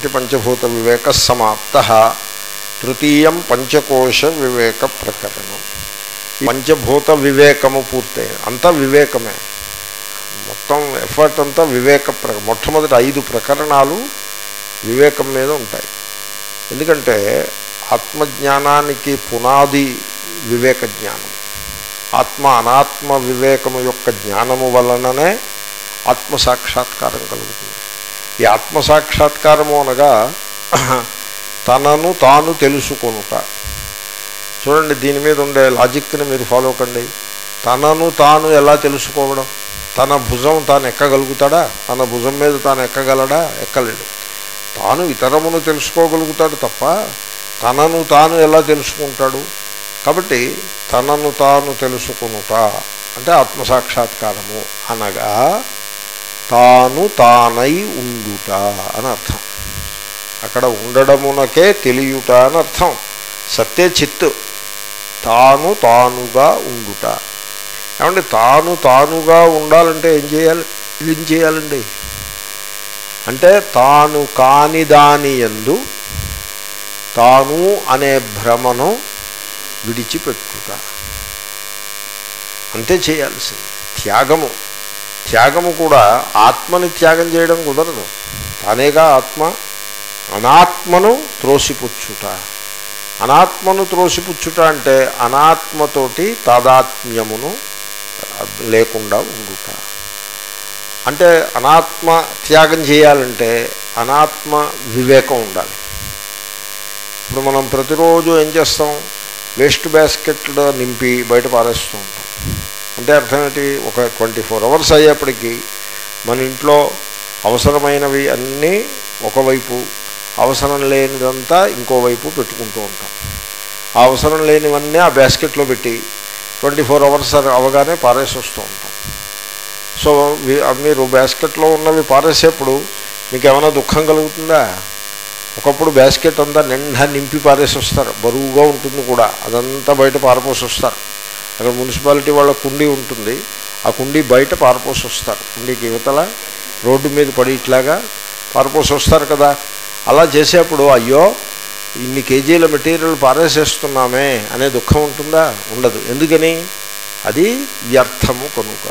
ఇతి పంచభూత వివేక సమాప్త తృతీయం పంచకోశ వివేక ప్రకరణం ఈ పంచభూత వివేకము పూర్తయింది అంతా వివేకమే మొత్తం ఎఫర్ట్ అంతా వివేక ప్ర మొట్టమొదటి ఐదు ప్రకరణాలు వివేకం మీద ఉంటాయి ఎందుకంటే ఆత్మజ్ఞానానికి పునాది వివేక జ్ఞానం ఆత్మ అనాత్మ వివేకము యొక్క జ్ఞానము వలననే ఆత్మ సాక్షాత్కారం కలుగుతుంది ఈ ఆత్మ సాక్షాత్కారము అనగా తనను తాను తెలుసుకొనుట చూడండి దీని మీద ఉండే లాజిక్ని మీరు ఫాలో కండి తనను తాను ఎలా తెలుసుకోవడం తన భుజం తాను ఎక్కగలుగుతాడా తన భుజం మీద తాను ఎక్కగలడా ఎక్కలేడు తాను ఇతరమును తెలుసుకోగలుగుతాడు తప్ప తనను తాను ఎలా తెలుసుకుంటాడు కాబట్టి తనను తాను తెలుసుకునుట అంటే ఆత్మసాక్షాత్కారము అనగా తాను తానై ఉండుట అని అర్థం అక్కడ ఉండడమునకే తెలియుట అని అర్థం సత్య చిత్ తాను తానుగా ఉండుట ఏమంటే తాను తానుగా ఉండాలంటే ఏం చేయాలి ఏం చేయాలండి అంటే తాను కాని దాని ఎందు తాను అనే భ్రమను విడిచిపెట్టుట అంతే చేయాల్సింది త్యాగము త్యాగము కూడా ఆత్మని త్యాగం చేయడం కుదరదు తానేగా ఆత్మ అనాత్మను త్రోసిపుచ్చుట అనాత్మను త్రోసిపుచ్చుట అంటే అనాత్మతోటి తాదాత్మ్యమును లేకుండా ఉండుట అంటే అనాత్మ త్యాగం చేయాలంటే అనాత్మ వివేకం ఉండాలి ఇప్పుడు మనం ప్రతిరోజు ఏం చేస్తాం వేస్ట్ బ్యాస్కెట్లో నింపి బయట పారేస్తూ ఉంటాం అంటే అర్థం ఏంటి ఒక ట్వంటీ ఫోర్ అవర్స్ అయ్యేప్పటికీ మన ఇంట్లో అవసరమైనవి అన్నీ ఒకవైపు అవసరం లేనిదంతా ఇంకోవైపు పెట్టుకుంటూ ఉంటాం ఆ అవసరం లేనివన్నీ ఆ బ్యాస్కెట్లో పెట్టి ట్వంటీ ఫోర్ అవర్స్ అవగానే పారేసి వస్తూ ఉంటాం సో మీరు బ్యాస్కెట్లో ఉన్నవి పారేసేప్పుడు మీకు ఏమైనా దుఃఖం కలుగుతుందా ఒకప్పుడు బ్యాస్కెట్ అంతా నిండా నింపి పారేసి వస్తారు బరువుగా ఉంటుంది కూడా అదంతా బయట పారపోసి వస్తారు అక్కడ మున్సిపాలిటీ వాళ్ళ కుండీ ఉంటుంది ఆ కుండీ బయట పారపోసి వస్తారు కుండీకి యువతల రోడ్డు మీద పడి ఇట్లాగా పారపోసి వస్తారు కదా అలా చేసేప్పుడు అయ్యో ఇన్ని కేజీల మెటీరియల్ పారేసేస్తున్నామే అనే దుఃఖం ఉంటుందా ఉండదు ఎందుకని అది వ్యర్థము కనుక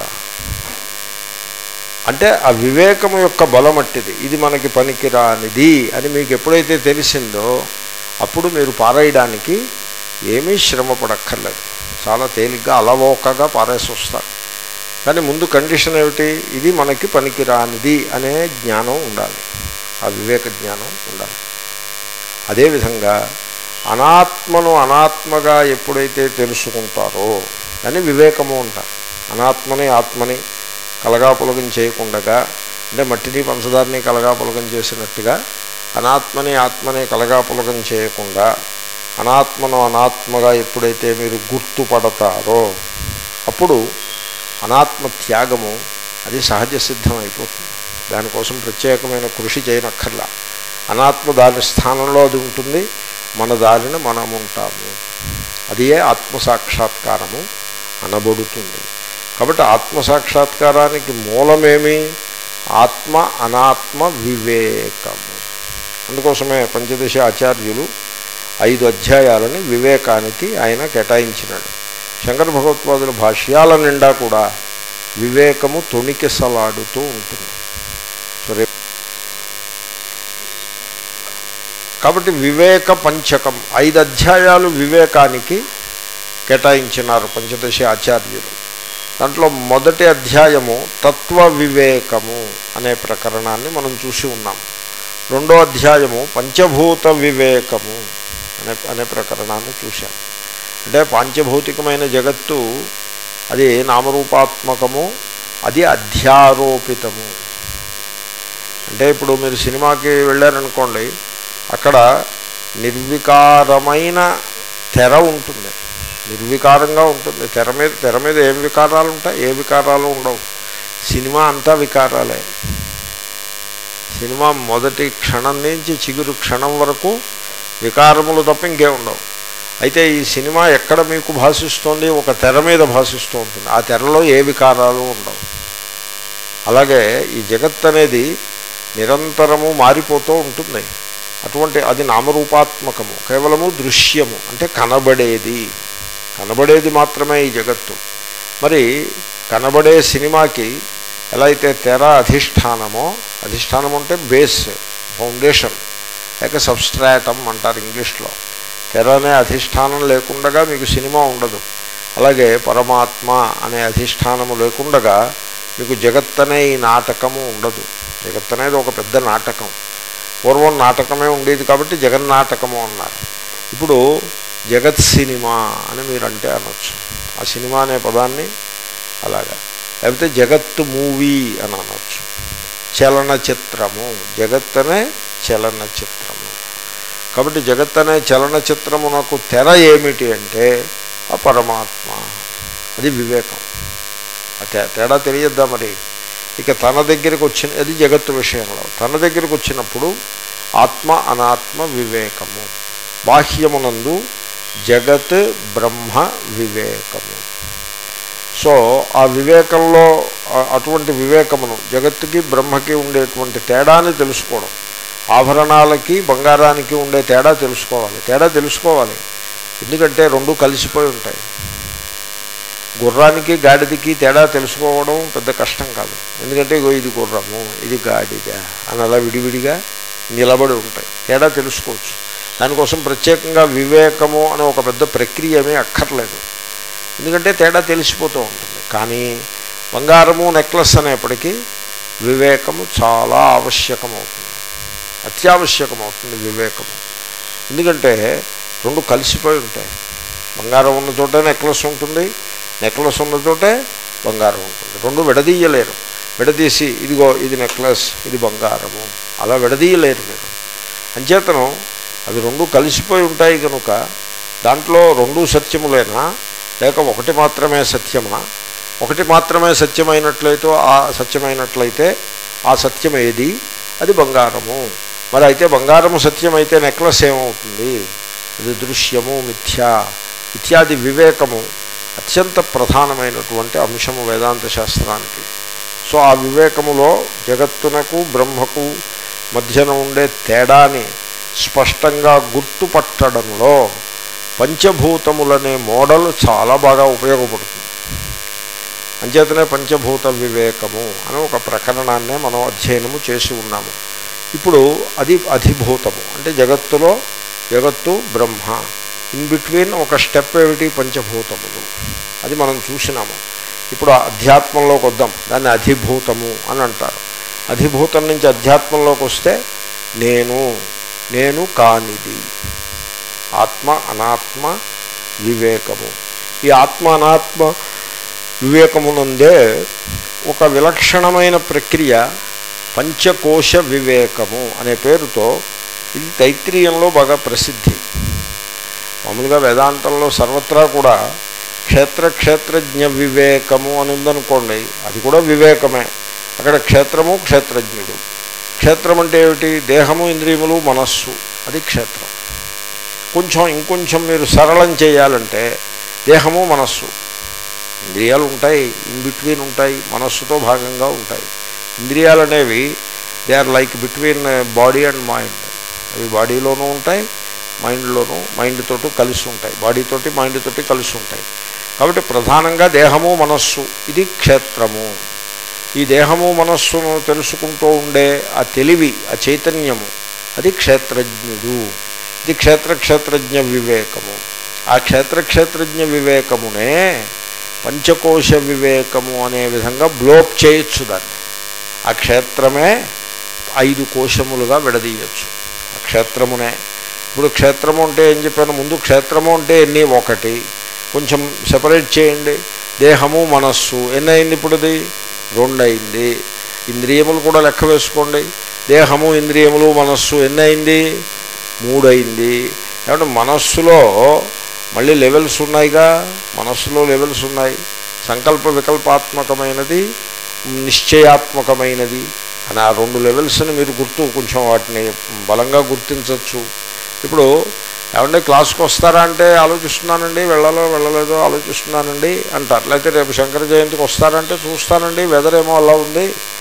అంటే ఆ వివేకము యొక్క బలమట్టిది ఇది మనకి పనికిరానిది అని మీకు ఎప్పుడైతే తెలిసిందో అప్పుడు మీరు పారేయడానికి ఏమీ శ్రమ పడక్కర్లేదు చాలా తేలిగ్గా అలవోకగా పారేసి వస్తారు కానీ ముందు కండిషన్ ఏమిటి ఇది మనకి పనికిరానిది అనే జ్ఞానం ఉండాలి ఆ వివేక జ్ఞానం ఉండాలి అదేవిధంగా అనాత్మను అనాత్మగా ఎప్పుడైతే తెలుసుకుంటారో అని వివేకము అంటారు అనాత్మని ఆత్మని కలగాపులగం చేయకుండగా అంటే మట్టిని పంచదారిని కలగాపులగం చేసినట్టుగా అనాత్మని ఆత్మని కలగాపులగం చేయకుండా అనాత్మను అనాత్మగా ఎప్పుడైతే మీరు గుర్తుపడతారో అప్పుడు అనాత్మ త్యాగము అది సహజ సిద్ధం అయిపోతుంది దానికోసం ప్రత్యేకమైన కృషి చేయనక్కర్లా అనాత్మ దాని స్థానంలో అది ఉంటుంది మన దారిని మనం ఉంటాము అది ఆత్మసాక్షాత్కారము అనబడుతుంది కాబట్టి ఆత్మసాక్షాత్కారానికి మూలమేమి ఆత్మ అనాత్మ వివేకము అందుకోసమే పంచదశ ఆచార్యులు ఐదు అధ్యాయాలని వివేకానికి ఆయన కేటాయించినాడు శంకర భగవత్పాదుల భాష్యాల నిండా కూడా వివేకము తొణికెసలాడుతూ ఉంటుంది సరే కాబట్టి వివేక పంచకం ఐదు అధ్యాయాలు వివేకానికి కేటాయించినారు పంచదశ ఆచార్యులు దాంట్లో మొదటి అధ్యాయము తత్వ వివేకము అనే ప్రకరణాన్ని మనం చూసి ఉన్నాం రెండో అధ్యాయము పంచభూత వివేకము అనే అనే ప్రకరణాన్ని చూశాం అంటే పాంచభౌతికమైన జగత్తు అది నామరూపాత్మకము అది అధ్యారోపితము అంటే ఇప్పుడు మీరు సినిమాకి వెళ్ళారనుకోండి అక్కడ నిర్వికారమైన తెర ఉంటుంది నిర్వికారంగా ఉంటుంది తెర మీద తెర మీద ఏం వికారాలు ఉంటాయి ఏ వికారాలు ఉండవు సినిమా అంతా వికారాలే సినిమా మొదటి క్షణం నుంచి చిగురు క్షణం వరకు వికారములు తప్ప ఇంకే ఉండవు అయితే ఈ సినిమా ఎక్కడ మీకు భాషిస్తోంది ఒక తెర మీద భాషిస్తూ ఉంటుంది ఆ తెరలో ఏ వికారాలు ఉండవు అలాగే ఈ జగత్ అనేది నిరంతరము మారిపోతూ ఉంటుంది అటువంటి అది నామరూపాత్మకము కేవలము దృశ్యము అంటే కనబడేది కనబడేది మాత్రమే ఈ జగత్తు మరి కనబడే సినిమాకి ఎలా అయితే తెర అధిష్టానమో అధిష్టానం అంటే బేస్ ఫౌండేషన్ లేక సబ్స్ట్రాటం అంటారు ఇంగ్లీష్లో తెర అనే అధిష్టానం లేకుండా మీకు సినిమా ఉండదు అలాగే పరమాత్మ అనే అధిష్టానము లేకుండగా మీకు జగత్ అనే ఈ నాటకము ఉండదు జగత్ అనేది ఒక పెద్ద నాటకం పూర్వం నాటకమే ఉండేది కాబట్టి జగన్నాటకము అన్నారు ఇప్పుడు జగత్ సినిమా అని మీరంటే అనొచ్చు ఆ సినిమా అనే పదాన్ని అలాగా లేకపోతే జగత్తు మూవీ అని అనొచ్చు చలనచిత్రము జగత్ అనే చలనచిత్రము కాబట్టి జగత్ అనే చలనచిత్రమునకు తెర ఏమిటి అంటే ఆ పరమాత్మ అది వివేకం ఆ తే- తేడా తెలియద్దా మరి ఇక తన దగ్గరికి వచ్చిన అది జగత్తు విషయంలో తన దగ్గరికి వచ్చినప్పుడు ఆత్మ అనాత్మ వివేకము బాహ్యమునందు జగత్ బ్రహ్మ వివేకము సో ఆ వివేకంలో ఆ- అటువంటి వివేకమును జగత్తుకి బ్రహ్మకి ఉండేటువంటి తేడాని తెలుసుకోవడం ఆభరణాలకి బంగారానికి ఉండే తేడా తెలుసుకోవాలి తేడా తెలుసుకోవాలి ఎందుకంటే రెండు కలిసిపోయి ఉంటాయి గుర్రానికి గాడిదకి తేడా తెలుసుకోవడం పెద్ద కష్టం కాదు ఎందుకంటే ఇగో ఇది గుర్రము ఇది గాడిద అని అలా విడివిడిగా నిలబడి ఉంటాయి తేడా తెలుసుకోవచ్చు దానికోసం ప్రత్యేకంగా వివేకము అనే ఒక పెద్ద ప్రక్రియ ఏమీ అక్కర్లేదు ఎందుకంటే తేడా తెలిసిపోతూ ఉంటుంది కానీ బంగారము నెక్లెస్ అనేప్పటికీ వివేకము చాలా ఆవశ్యకమవుతుంది అత్యావశ్యకమవుతుంది వివేకము ఎందుకంటే రెండు కలిసిపోయి ఉంటాయి బంగారం ఉన్న చోటే నెక్లెస్ ఉంటుంది నెక్లెస్ ఉన్న చోటే బంగారం ఉంటుంది రెండు విడదీయలేరు విడదీసి ఇదిగో ఇది నెక్లెస్ ఇది బంగారము అలా విడదీయలేరు మీరు అంచేతనం అవి రెండు కలిసిపోయి ఉంటాయి కనుక దాంట్లో రెండు సత్యములేనా లేక ఒకటి మాత్రమే సత్యమా ఒకటి మాత్రమే సత్యమైనట్లయితే ఆ సత్యమైనట్లయితే ఆ సత్యం ఏది అది బంగారము మరి అయితే బంగారము సత్యమైతే నెక్లెస్ ఏమవుతుంది అది దృశ్యము మిథ్యా ఇత్యాది వివేకము అత్యంత ప్రధానమైనటువంటి అంశము వేదాంత శాస్త్రానికి సో ఆ వివేకములో జగత్తునకు బ్రహ్మకు మధ్యన ఉండే తేడాని స్పష్టంగా గుర్తుపట్టడంలో పంచభూతములనే మోడల్ చాలా బాగా ఉపయోగపడుతుంది అంచేతనే పంచభూత వివేకము అని ఒక ప్రకరణాన్నే మనం అధ్యయనము చేసి ఉన్నాము ఇప్పుడు అది అధిభూతము అంటే జగత్తులో జగత్తు బ్రహ్మ ఇన్ బిట్వీన్ ఒక స్టెప్ ఏమిటి పంచభూతములు అది మనం చూసినాము ఇప్పుడు అధ్యాత్మంలోకి వద్దాం దాన్ని అధిభూతము అని అంటారు అధిభూతం నుంచి అధ్యాత్మంలోకి వస్తే నేను నేను కానిది ఆత్మ అనాత్మ వివేకము ఈ ఆత్మ అనాత్మ వివేకమునందే ఒక విలక్షణమైన ప్రక్రియ పంచకోశ వివేకము అనే పేరుతో ఇది తైత్రీయంలో బాగా ప్రసిద్ధి మామూలుగా వేదాంతంలో సర్వత్రా కూడా క్షేత్ర క్షేత్రజ్ఞ వివేకము అని ఉందనుకోండి అది కూడా వివేకమే అక్కడ క్షేత్రము క్షేత్రజ్ఞుడు క్షేత్రం అంటే ఏమిటి దేహము ఇంద్రియములు మనస్సు అది క్షేత్రం కొంచెం ఇంకొంచెం మీరు సరళం చేయాలంటే దేహము మనస్సు ఇంద్రియాలు ఉంటాయి ఇన్ బిట్వీన్ ఉంటాయి మనస్సుతో భాగంగా ఉంటాయి ఇంద్రియాలు అనేవి they are like between body and mind అవి బాడీలోనూ ఉంటాయి మైండ్లోనూ మైండ్ తోటి కలిసి ఉంటాయి బాడీ తోటి మైండ్ తోటి కలిసి ఉంటాయి కాబట్టి ప్రధానంగా దేహము మనస్సు ఇది క్షేత్రము ఈ దేహము మనస్సును తెలుసుకుంటూ ఉండే ఆ తెలివి ఆ చైతన్యము అది క్షేత్రజ్ఞుడు ఇది క్షేత్ర క్షేత్రజ్ఞ వివేకము ఆ క్షేత్ర క్షేత్రజ్ఞ వివేకమునే పంచకోశ వివేకము అనే విధంగా బ్లోక్ చేయొచ్చు దాన్ని ఆ క్షేత్రమే ఐదు కోశములుగా విడదీయచ్చు ఆ క్షేత్రమునే ఇప్పుడు క్షేత్రము అంటే ఏం చెప్పాను ముందు క్షేత్రము అంటే ఎన్ని ఒకటి కొంచెం సెపరేట్ చేయండి దేహము మనస్సు ఎన్ని అయింది ఇప్పుడు అది రెండు అయింది ఇంద్రియములు కూడా లెక్క వేసుకోండి దేహము ఇంద్రియములు మనస్సు ఎన్ని అయింది మూడు అయింది ఏమంటే మనస్సులో మళ్ళీ లెవెల్స్ ఉన్నాయిగా మనస్సులో లెవెల్స్ ఉన్నాయి సంకల్ప వికల్పాత్మకమైనది నిశ్చయాత్మకమైనది అని ఆ రెండు లెవెల్స్ని మీరు గుర్తు కొంచెం వాటిని బలంగా గుర్తించవచ్చు ఇప్పుడు ఏమంటే క్లాస్కి వస్తారా అంటే ఆలోచిస్తున్నానండి వెళ్ళాలో వెళ్ళలేదో ఆలోచిస్తున్నానండి అంటారు లేకపోతే రేపు శంకర జయంతికి వస్తారంటే చూస్తానండి వెదర్ ఏమో అలా ఉంది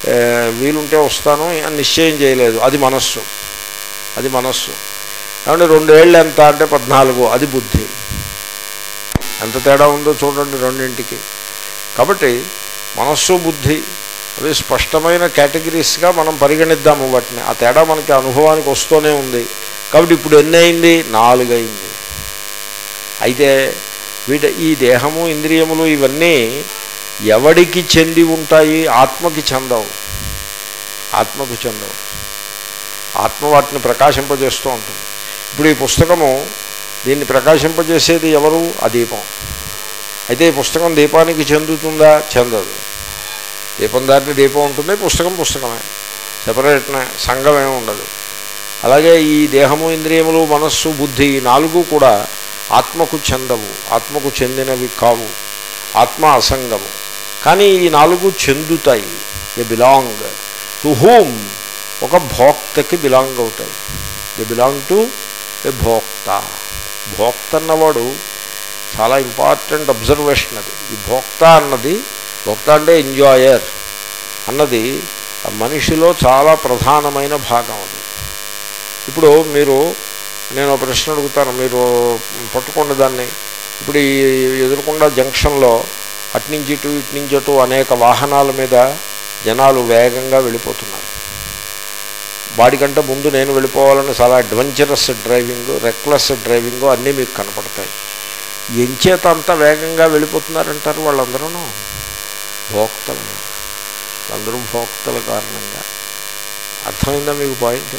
ఏ, వీలుంటే వస్తాను అని నిశ్చయం చేయలేదు అది మనస్సు అది మనస్సు ఏమంటే రెండేళ్ళు ఎంత అంటే పద్నాలుగు అది బుద్ధి ఎంత తేడా ఉందో చూడండి రెండింటికి కాబట్టి మనస్సు బుద్ధి అవి స్పష్టమైన కేటగిరీస్గా మనం పరిగణిద్దాము వాటిని ఆ తేడా మనకి అనుభవానికి వస్తూనే ఉంది కాబట్టి ఇప్పుడు ఎన్ని అయింది నాలుగు అయింది అయితే వీట ఈ దేహము ఇంద్రియములు ఇవన్నీ ఎవడికి చెంది ఉంటాయి ఆత్మకి చెందవు ఆత్మకు చెందవు ఆత్మ వాటిని ప్రకాశింపజేస్తూ ఉంటుంది ఇప్పుడు ఈ పుస్తకము దీన్ని ప్రకాశింపజేసేది ఎవరు ఆ దీపం అయితే ఈ పుస్తకం దీపానికి చెందుతుందా చెందదు దీపం దారిని దీపం ఉంటుంది పుస్తకం పుస్తకమే సెపరేట్ సంఘం ఏమి ఉండదు అలాగే ఈ దేహము ఇంద్రియములు మనస్సు బుద్ధి ఈ నాలుగు కూడా ఆత్మకు చెందవు ఆత్మకు చెందినవి కావు ఆత్మ అసంగము కానీ ఈ నాలుగు చెందుతాయి ది బిలాంగ్ టు హూమ్ ఒక భోక్తకి బిలాంగ్ అవుతాయి ది బిలాంగ్ టు ఏ భోక్త భోక్త అన్నవాడు చాలా ఇంపార్టెంట్ అబ్జర్వేషన్ అది ఈ భోక్త అన్నది భోక్త అంటే ఎంజాయర్ అన్నది ఆ మనిషిలో చాలా ప్రధానమైన భాగం అది ఇప్పుడు మీరు నేను ఒక ప్రశ్న అడుగుతాను మీరు పట్టుకోండి దాన్ని ఇప్పుడు ఈ ఎదురుకొండ జంక్షన్లో అట్నుంచి ఇటు ఇటు నుంచి అటు అనేక వాహనాల మీద జనాలు వేగంగా వెళ్ళిపోతున్నారు వాడికంటే ముందు నేను వెళ్ళిపోవాలని చాలా అడ్వెంచరస్ డ్రైవింగ్ రెక్లెస్ డ్రైవింగ్ అన్నీ మీకు కనపడతాయి ఎంచేత అంత వేగంగా వెళ్ళిపోతున్నారంటారు వాళ్ళందరూ భోక్తలు అందరూ భోక్తల కారణంగా అర్థమైందా మీకు పాయింట్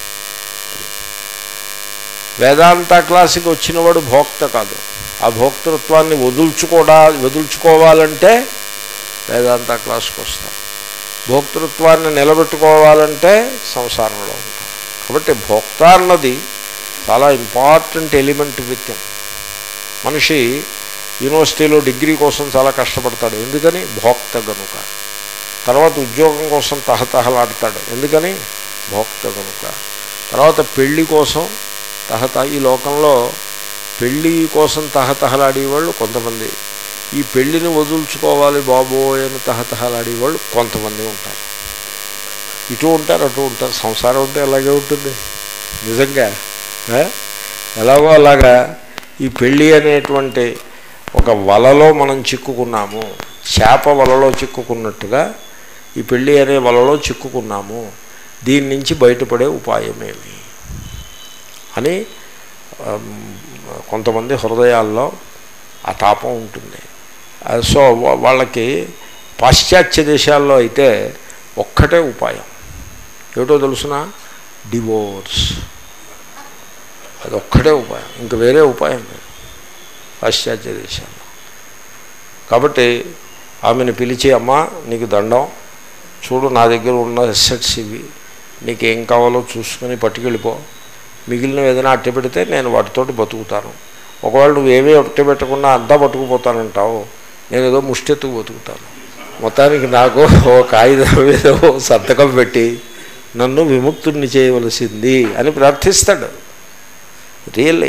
వేదాంత క్లాసుకి వచ్చినవాడు భోక్త కాదు ఆ భోక్తృత్వాన్ని వదుల్చుకోడా వదుల్చుకోవాలంటే వేదాంత క్లాసుకి వస్తాం భోక్తృత్వాన్ని నిలబెట్టుకోవాలంటే సంసారంలో ఉంటాం కాబట్టి భోక్త అన్నది చాలా ఇంపార్టెంట్ ఎలిమెంట్ విత్ మనిషి యూనివర్సిటీలో డిగ్రీ కోసం చాలా కష్టపడతాడు ఎందుకని భోక్త గనుక తర్వాత ఉద్యోగం కోసం తహతహలాడతాడు ఎందుకని భోక్త గనుక తర్వాత పెళ్లి కోసం తహత ఈ లోకంలో పెళ్ళి కోసం తహతహలాడేవాళ్ళు కొంతమంది ఈ పెళ్ళిని వదుల్చుకోవాలి బాబోయ్ అని తహతహలాడేవాళ్ళు కొంతమంది ఉంటారు ఇటు ఉంటారు అటు ఉంటారు సంసారం ఉంటే అలాగే ఉంటుంది నిజంగా ఆ? ఎలాగో అలాగా ఈ పెళ్ళి అనేటువంటి ఒక వలలో మనం చిక్కుకున్నాము చేప వలలో చిక్కుకున్నట్టుగా ఈ పెళ్ళి అనే వలలో చిక్కుకున్నాము దీని నుంచి బయటపడే ఉపాయమేమి అని ఆమ్, కొంతమంది హృదయాల్లో ఆ తాపం ఉంటుంది ఆ, సో వా- వాళ్ళకి పాశ్చాత్య దేశాల్లో అయితే ఒక్కటే ఉపాయం ఏమిటో తెలుసిన డివోర్స్ అది ఒక్కటే ఉపాయం ఇంక వేరే ఉపాయం లేదు పాశ్చాత్య దేశాల్లో కాబట్టి ఆమెను పిలిచి అమ్మ నీకు దండం చూడు నా దగ్గర ఉన్న ఎస్సెట్స్ ఇవి నీకేం కావాలో చూసుకుని పట్టుకెళ్ళిపో మిగిలిన ఏదైనా అట్టె పెడితే నేను వాటితోటి బతుకుతాను ఒకవేళ నువ్వు ఏమీ అట్టె పెట్టకుండా అంతా పట్టుకుపోతానంటావు నేను ఏదో ముష్టెత్తుకు బతుకుతాను మొత్తానికి నాకు ఓ కాగితం మీద ఓ సంతకం పెట్టి నన్ను విముక్తుడిని చేయవలసింది అని ప్రార్థిస్తాడు రియల్లీ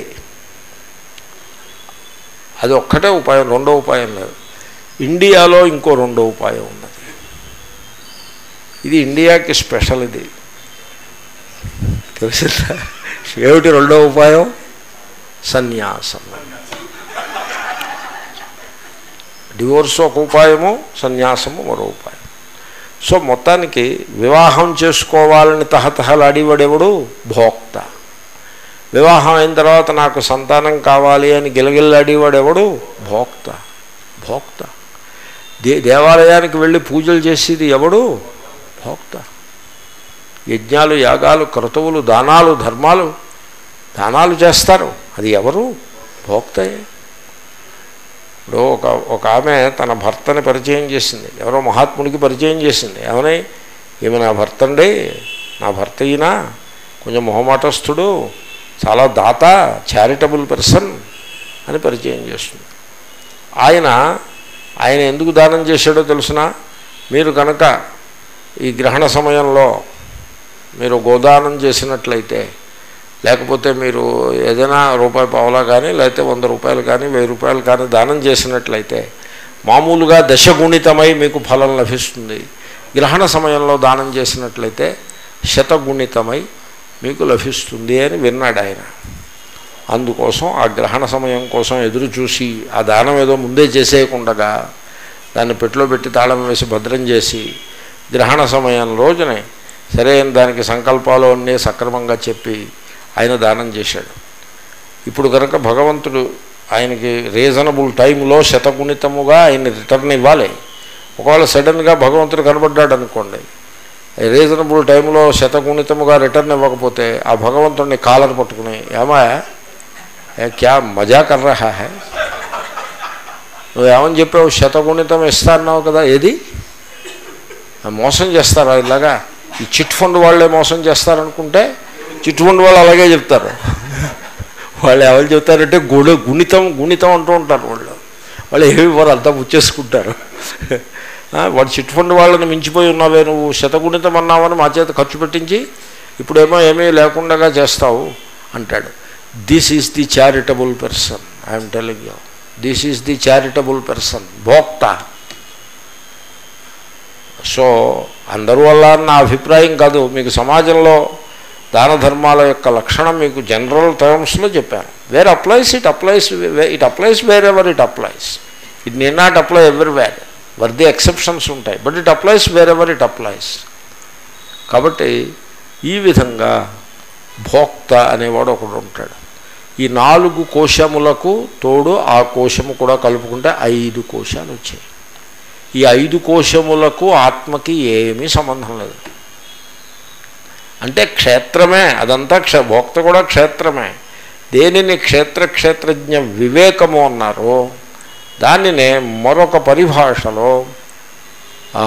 అది ఒక్కటే ఉపాయం రెండో ఉపాయం లేదు ఇండియాలో ఇంకో రెండో ఉపాయం ఉన్నది ఇది ఇండియాకి స్పెషల్ ఇది తెలిసిందా ఏమిటి రెండో ఉపాయం సన్యాసం డివోర్స్ ఒక ఉపాయము సన్యాసము మరో ఉపాయం సో మొత్తానికి వివాహం చేసుకోవాలని తహతహలాడేవాడెవడు భోక్త వివాహం అయిన తర్వాత నాకు సంతానం కావాలి అని గిలగిల్లాడేవాడెవడు భోక్త భోక్త దే దేవాలయానికి వెళ్ళి పూజలు చేసేది ఎవడు భోక్త యజ్ఞాలు యాగాలు క్రతువులు దానాలు ధర్మాలు దానాలు చేస్తారు అది ఎవరు భోక్తయే ఇప్పుడు ఒక ఒక ఆమె తన భర్తని పరిచయం చేసింది ఎవరో మహాత్ముడికి పరిచయం చేసింది ఏమని ఈమె నా భర్త అండి నా భర్త ఈయన కొంచెం మొహమాటస్థుడు చాలా దాత చారిటబుల్ పర్సన్ అని పరిచయం చేస్తుంది ఆయన ఆయన ఎందుకు దానం చేశాడో తెలుసిన మీరు కనుక ఈ గ్రహణ సమయంలో మీరు గోదానం చేసినట్లయితే లేకపోతే మీరు ఏదైనా రూపాయి పావలా కానీ లేకపోతే వంద రూపాయలు కానీ వెయ్యి రూపాయలు కానీ దానం చేసినట్లయితే మామూలుగా దశగుణితమై మీకు ఫలం లభిస్తుంది గ్రహణ సమయంలో దానం చేసినట్లయితే శతగుణితమై మీకు లభిస్తుంది అని విన్నాడు ఆయన అందుకోసం ఆ గ్రహణ సమయం కోసం ఎదురు చూసి ఆ దానం ఏదో ముందే చేసేయకుండగా దాన్ని పెట్టిలో పెట్టి తాళం వేసి భద్రం చేసి గ్రహణ సమయం రోజునే సరైన దానికి సంకల్పాలు అన్నీ సక్రమంగా చెప్పి ఆయన దానం చేశాడు ఇప్పుడు కనుక భగవంతుడు ఆయనకి రీజనబుల్ టైంలో శతగుణితముగా ఆయన రిటర్న్ ఇవ్వాలి ఒకవేళ సడన్గా భగవంతుడు కనబడ్డాడు అనుకోండి రీజనబుల్ టైంలో శతగుణితముగా రిటర్న్ ఇవ్వకపోతే ఆ భగవంతుడిని కాలర్ పట్టుకుని ఏమా ఏ క్యా మజా కర్ రహా హై నువ్వు ఏమని చెప్పావు శతగుణితం ఇస్తా అన్నావు కదా ఏది మోసం చేస్తారా ఇలాగా ఈ చిట్ ఫండ్ వాళ్ళే మోసం చేస్తారనుకుంటే చిట్ ఫండ్ వాళ్ళు అలాగే చెప్తారు వాళ్ళు ఎవరు చెప్తారంటే గుడి గుణితం గుణితం అంటూ ఉంటారు వాళ్ళు వాళ్ళు ఏమి వారు అంతా పుచ్చేసుకుంటారు ఆ, వాడు చిట్ ఫండ్ వాళ్ళని మించిపోయి ఉన్నావే నువ్వు శతగుణితం అన్నావని మా చేత ఖర్చు పెట్టించి ఇప్పుడేమో ఏమీ లేకుండా చేస్తావు అంటాడు this is the charitable person I'm telling you this is the charitable person భోక్త సో అందరూ వల్ల నా అభిప్రాయం కాదు మీకు సమాజంలో దాన ధర్మాల యొక్క లక్షణం మీకు జనరల్ టర్మ్స్లో చెప్పాను where applies it applies it applies wherever it applies it need not apply everywhere with the exceptions ఉంటాయి but it applies wherever it applies కాబట్టి ఈ విధంగా భోక్త అనేవాడు ఒకడు ఉంటాడు ఈ నాలుగు కోశములకు తోడు ఆ కోశము కూడా కలుపుకుంటే ఐదు కోశాలు వచ్చాయి ఈ ఐదు కోశములకు ఆత్మకి ఏమీ సంబంధం లేదు అంటే క్షేత్రమే అదంతా క్ష భోక్త కూడా క్షేత్రమే దేనిని క్షేత్ర క్షేత్రజ్ఞ వివేకము అన్నారో దానినే మరొక పరిభాషలో ఆ,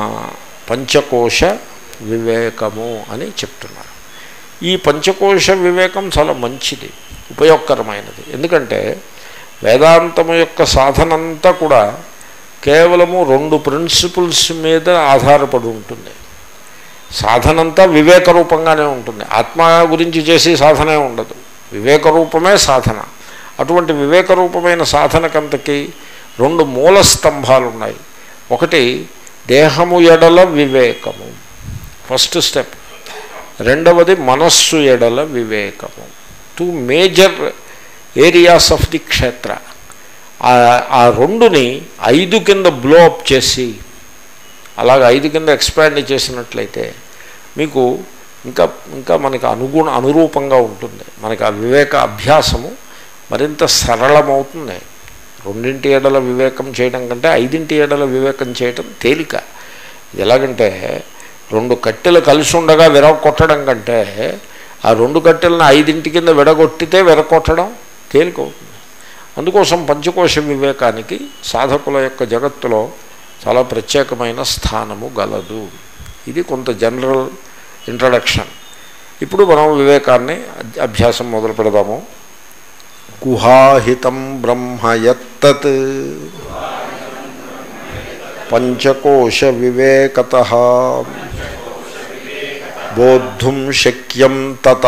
పంచకోశ వివేకము అని చెప్తున్నారు ఈ పంచకోశ వివేకం చాలా మంచిది ఉపయోగకరమైనది ఎందుకంటే వేదాంతము యొక్క సాధనంతా కూడా కేవలము రెండు ప్రిన్సిపుల్స్ మీద ఆధారపడి ఉంటుంది సాధనంతా వివేక రూపంగానే ఉంటుంది ఆత్మ గురించి చేసే సాధనే ఉండదు వివేక రూపమే సాధన అటువంటి వివేక రూపమైన సాధనకంతకి రెండు మూల స్తంభాలు ఉన్నాయి ఒకటి దేహము ఎడల వివేకము ఫస్ట్ స్టెప్ రెండవది మనస్సు ఎడల వివేకము two major areas of the క్షేత్ర ఆ- ఆ రెండుని ఐదు కింద బ్లో అప్ చేసి అలాగ ఐదు కింద ఎక్స్పాండ్ చేసినట్లయితే మీకు ఇంకా ఇంకా మనకి అనుగుణ అనురూపంగా ఉంటుంది మనకి ఆ వివేక అభ్యాసము మరింత సరళమవుతుంది రెండింటి ఏడల వివేకం చేయడం కంటే ఐదింటి ఏడల వివేకం చేయడం తేలిక ఇది ఎలాగంటే రెండు కట్టెలు కలిసి ఉండగా విరగొట్టడం కంటే ఆ రెండు కట్టెలను ఐదింటి కింద విడగొట్టితే విరగొట్టడం తేలికవుతుంది అందుకోసం పంచకోశ వివేకానికి సాధకుల యొక్క జగత్తులో చాలా ప్రత్యేకమైన స్థానము గలదు ఇది కొంత జనరల్ ఇంట్రడక్షన్ ఇప్పుడు మనం వివేకాన్ని అధ్- అభ్యాసం మొదలు పెడదాము గుహాహితం బ్రహ్మయత్తత్ పంచకోశ వివేకత బోద్ధుం శక్యం తత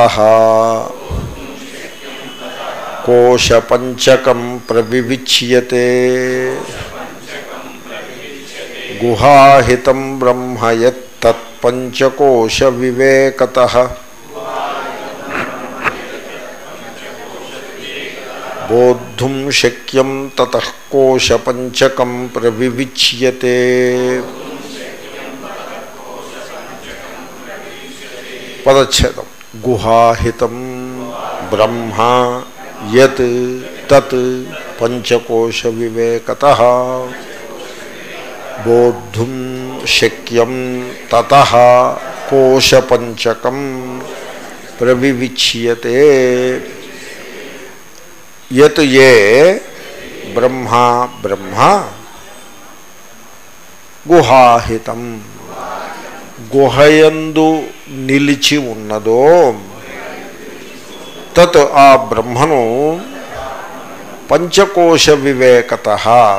కోశపంచకం ప్రవివిచ్యతే గుహాహితం బ్రహ్మ యత్తత్పంచకోశ వివేకత బోద్ధుం శక్యం తతః కోశపంచకం ప్రవివిచ్యతే పదచ్ఛేదం గుహాహితం బ్రహ్మ యత్ తత్ పంచకోశ వివేకత బోద్ధుం శక్యం తత కోశపంచకం ప్రవివిచ్యతే యత్ ఏ బ్రహ్మ బ్రహ్మ గుహాహితం గుహయందు నిలిచి ఉన్నదో తత్ ఆ బ్రహ్మను పంచకోశ వివేకత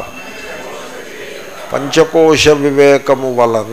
పంచకోశ వివేకము వలన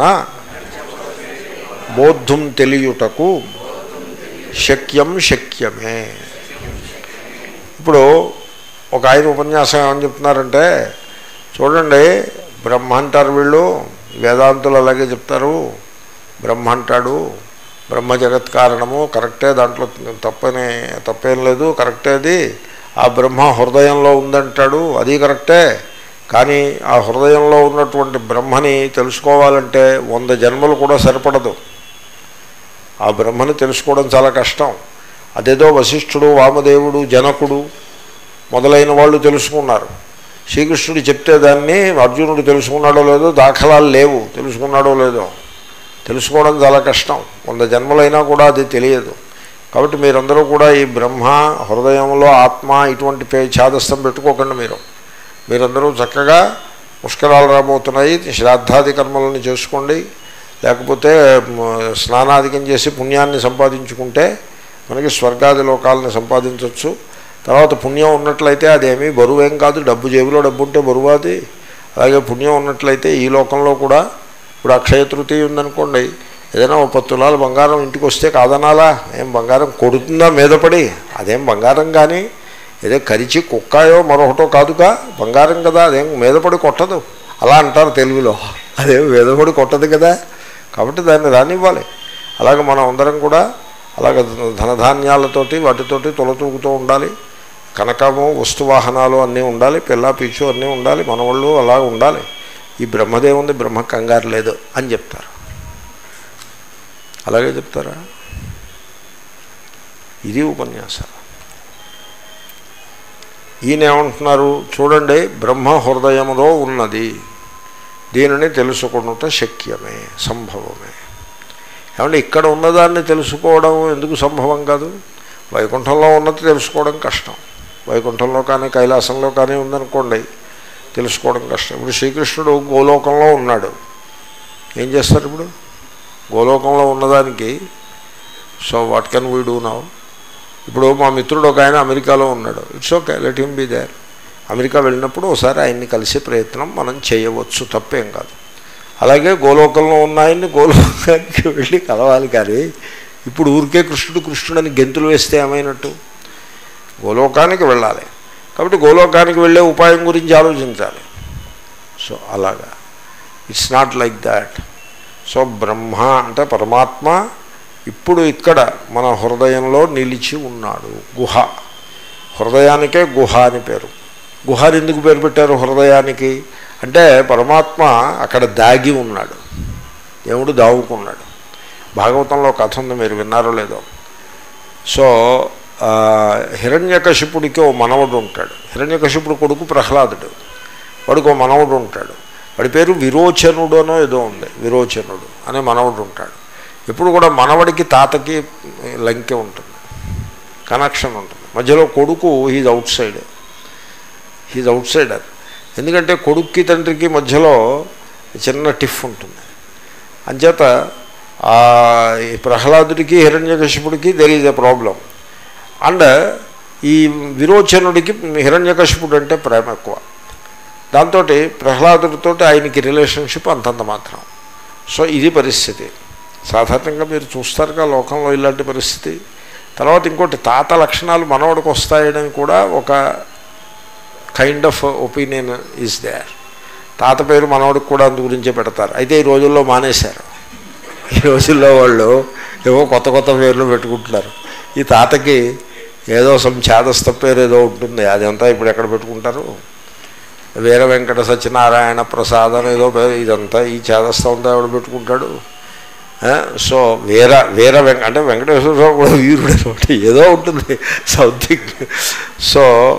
బోద్ధం తెలియుటకు శక్యం శక్యమే ఇప్పుడు ఒక ఆయన ఉపన్యాసం ఏమని చెప్తున్నారంటే చూడండి బ్రహ్మ అంటారు వీళ్ళు వేదాంతులు అలాగే చెప్తారు బ్రహ్మ అంటాడు బ్రహ్మ జగత్ కారణము కరెక్టే దాంట్లో తప్పనే తప్పేం లేదు కరెక్టే అది ఆ బ్రహ్మ హృదయంలో ఉందంటాడు అది కరెక్టే కానీ ఆ హృదయంలో ఉన్నటువంటి బ్రహ్మని తెలుసుకోవాలంటే వంద జన్మలు కూడా సరిపడదు ఆ బ్రహ్మని తెలుసుకోవడం చాలా కష్టం అదేదో వశిష్ఠుడు వామదేవుడు జనకుడు మొదలైన వాళ్ళు తెలుసుకున్నారు శ్రీకృష్ణుడు చెప్తే దాన్ని అర్జునుడు తెలుసుకున్నాడో లేదో దాఖలాలు లేవు తెలుసుకున్నాడో లేదో తెలుసుకోవడం చాలా కష్టం వంద జన్మలైనా కూడా అది తెలియదు కాబట్టి మీరందరూ కూడా ఈ బ్రహ్మ హృదయంలో ఆత్మ ఇటువంటి పే ఛాదస్థం పెట్టుకోకండి మీరు మీరందరూ చక్కగా పుష్కరాలు రాబోతున్నాయి శ్రాద్ధాది కర్మలను చేసుకోండి లేకపోతే మ, స్నానాధికం చేసి పుణ్యాన్ని సంపాదించుకుంటే మనకి స్వర్గాది లోకాలను సంపాదించవచ్చు తర్వాత పుణ్యం ఉన్నట్లయితే అదేమీ బరువేం కాదు డబ్బు జేబులో డబ్బు ఉంటే బరువు అది అలాగే పుణ్యం ఉన్నట్లయితే ఈ లోకంలో కూడా ఇప్పుడు అక్షయ తృతీయ ఉందనుకోండి ఏదైనా ఒక పత్తు తులాలు బంగారం ఇంటికి వస్తే కాదనాలా ఏం బంగారం కొడుతుందా మీద పడి అదేం బంగారం కానీ ఏదో కరిచి కుక్కాయో మరొకటో కాదుగా బంగారం కదా అదేం మీద పడి కొట్టదు అలా అంటారు తెలుగులో అదేం మీద పడి కొట్టదు కదా కాబట్టి దాన్ని రానివ్వాలి అలాగే మనం అందరం కూడా అలాగ ధనధాన్యాలతోటి వాటితోటి తొలతూగుతూ ఉండాలి కనకము వస్తువాహనాలు అన్నీ ఉండాలి పిల్ల పీచు అన్నీ ఉండాలి మనవాళ్ళు అలా ఉండాలి ఈ బ్రహ్మదేవుంది బ్రహ్మ కంగారు లేదు అని చెప్తారు అలాగే చెప్తారా ఇది ఉపన్యాసాలు ఈయన ఏమంటున్నారు చూడండి బ్రహ్మ హృదయములో ఉన్నది దీనిని తెలుసుకున్నట శక్యమే సంభవమే ఏమంటే ఇక్కడ ఉన్నదాన్ని తెలుసుకోవడం ఎందుకు సంభవం కాదు వైకుంఠంలో ఉన్నది తెలుసుకోవడం కష్టం వైకుంఠంలో కానీ కైలాసంలో కానీ ఉందనుకోండి తెలుసుకోవడం కష్టం ఇప్పుడు శ్రీకృష్ణుడు గోలోకంలో ఉన్నాడు ఏం చేస్తారు ఇప్పుడు గోలోకంలో ఉన్నదానికి so what can we do now ఇప్పుడు మా మిత్రుడు ఒక ఆయన అమెరికాలో ఉన్నాడు it's okay let him be there America వెళ్ళినప్పుడు ఒకసారి ఆయన్ని కలిసే ప్రయత్నం మనం చేయవచ్చు తప్పేం కాదు అలాగే గోలోకంలో ఉన్న ఆయన్ని గోలోకానికి వెళ్ళి కలవాలి కానీ ఇప్పుడు ఊరికే కృష్ణుడు కృష్ణుడని గెంతులు వేస్తే ఏమైనట్టు గోలోకానికి వెళ్ళాలి కాబట్టి గోలోకానికి వెళ్ళే ఉపాయం గురించి ఆలోచించాలి సో అలాగా it's not like that so Brahma అంటే పరమాత్మ ఇప్పుడు ఇక్కడ మన హృదయంలో నిలిచి ఉన్నాడు గుహ హృదయానికే గుహ అని పేరు గుహ అని ఎందుకు పేరు పెట్టారు హృదయానికి అంటే పరమాత్మ అక్కడ దాగి ఉన్నాడు దేవుడు దావుకున్నాడు భాగవతంలో కథ ఉంది మీరు విన్నారో లేదో సో ఆ, హిరణ్యకశిపుడికి ఓ మనవడు ఉంటాడు హిరణ్యకశిపుడు కొడుకు ప్రహ్లాదుడు వాడికి ఓ మనవడు ఉంటాడు వాడి పేరు విరోచనుడు అనో ఏదో ఉంది విరోచనుడు అనే మనవడు ఉంటాడు ఎప్పుడు కూడా మనవడికి తాతకి లంకె ఉంటుంది కనెక్షన్ ఉంటుంది మధ్యలో కొడుకు he's outside he's outsider ఎందుకంటే కొడుక్కి తండ్రికి మధ్యలో చిన్న టిఫ్ ఉంటుంది అంచేత ఆ ఈ ప్రహ్లాదుడికి హిరణ్యకశిపుడికి there is a problem and ఈ విరోచనుడికి హిరణ్యకశిపుడు అంటే ప్రేమ ఎక్కువ దాంతో ప్రహ్లాదుడితో ఆయనకి రిలేషన్షిప్ అంతంత మాత్రం సో ఇది పరిస్థితి సాధారణంగా మీరు చూస్తారుగా లోకంలో ఇలాంటి పరిస్థితి తర్వాత ఇంకోటి తాత లక్షణాలు మనవడికి వస్తాయని కూడా ఒక kind of opinion is there తాత పేరు మనవడికి కూడా అందు గురించే పెడతారు అయితే ఈ రోజుల్లో మానేశారు ఈ రోజుల్లో వాళ్ళు ఏవో కొత్త కొత్త పేర్లు పెట్టుకుంటున్నారు ఈ తాతకి ఏదో సమ్ ఛాదస్థ పేరు ఏదో ఉంటుంది అదంతా ఇప్పుడు ఎక్కడ పెట్టుకుంటారు వీర వెంకట సత్యనారాయణ ప్రసాద్ అని ఏదో పేరు ఇదంతా ఈ ఛాదస్థం అంతా ఎవడు పెట్టుకుంటాడు ఆ, సో వీర వీర వెంక అంటే వెంకటేశ్వర స్వామి కూడా వీరుడు అనమాట ఏదో ఉంటుంది something so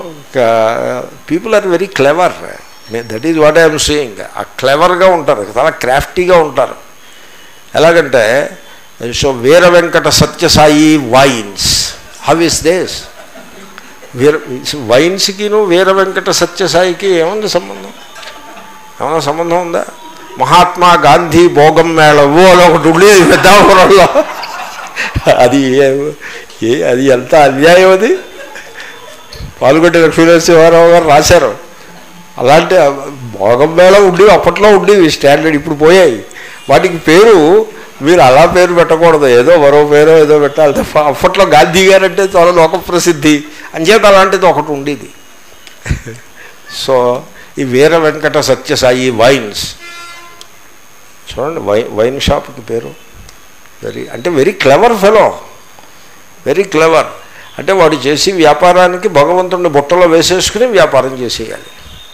people are very clever that is what I'm seeing ఆ క్లెవర్గా ఉంటారు చాలా క్రాఫ్టీగా ఉంటారు ఎలాగంటే so Veera Venkata Satyasai wines how is this Veera వైన్స్కిను వీర వెంకట సత్యసాయికి ఏముంది సంబంధం ఏమైనా సంబంధం ఉందా మహాత్మా గాంధీ భోగం మేళవు అని ఒకటి ఉండేది పెద్దాపురంలో అది ఏ- ఏ అది ఎంత అన్యాయం అది పాల్గొట్టి లక్ష్మీనరసింహారావు గారు రాశారు అలాంటి భోగం మేళ ఉండేవి అప్పట్లో ఉండేవి స్టాండర్డ్ ఇప్పుడు పోయాయి వాటికి పేరు మీరు అలా పేరు పెట్టకూడదు ఏదో మరో పేరో ఏదో పెట్టాలి తప్ప అప్పట్లో గాంధీ గారు అంటే చాలా లోక ప్రసిద్ధి అంచేత అలాంటిది ఒకటి ఉండేది సో ఈ వీర వెంకట సత్యసాయి వైన్స్ చూడండి వై వైన్ షాప్కి పేరు వెరీ అంటే very clever fellow very clever అంటే వాడు చేసి వ్యాపారానికి భగవంతుడిని బుట్టలో వేసేసుకుని వ్యాపారం చేసేయాలి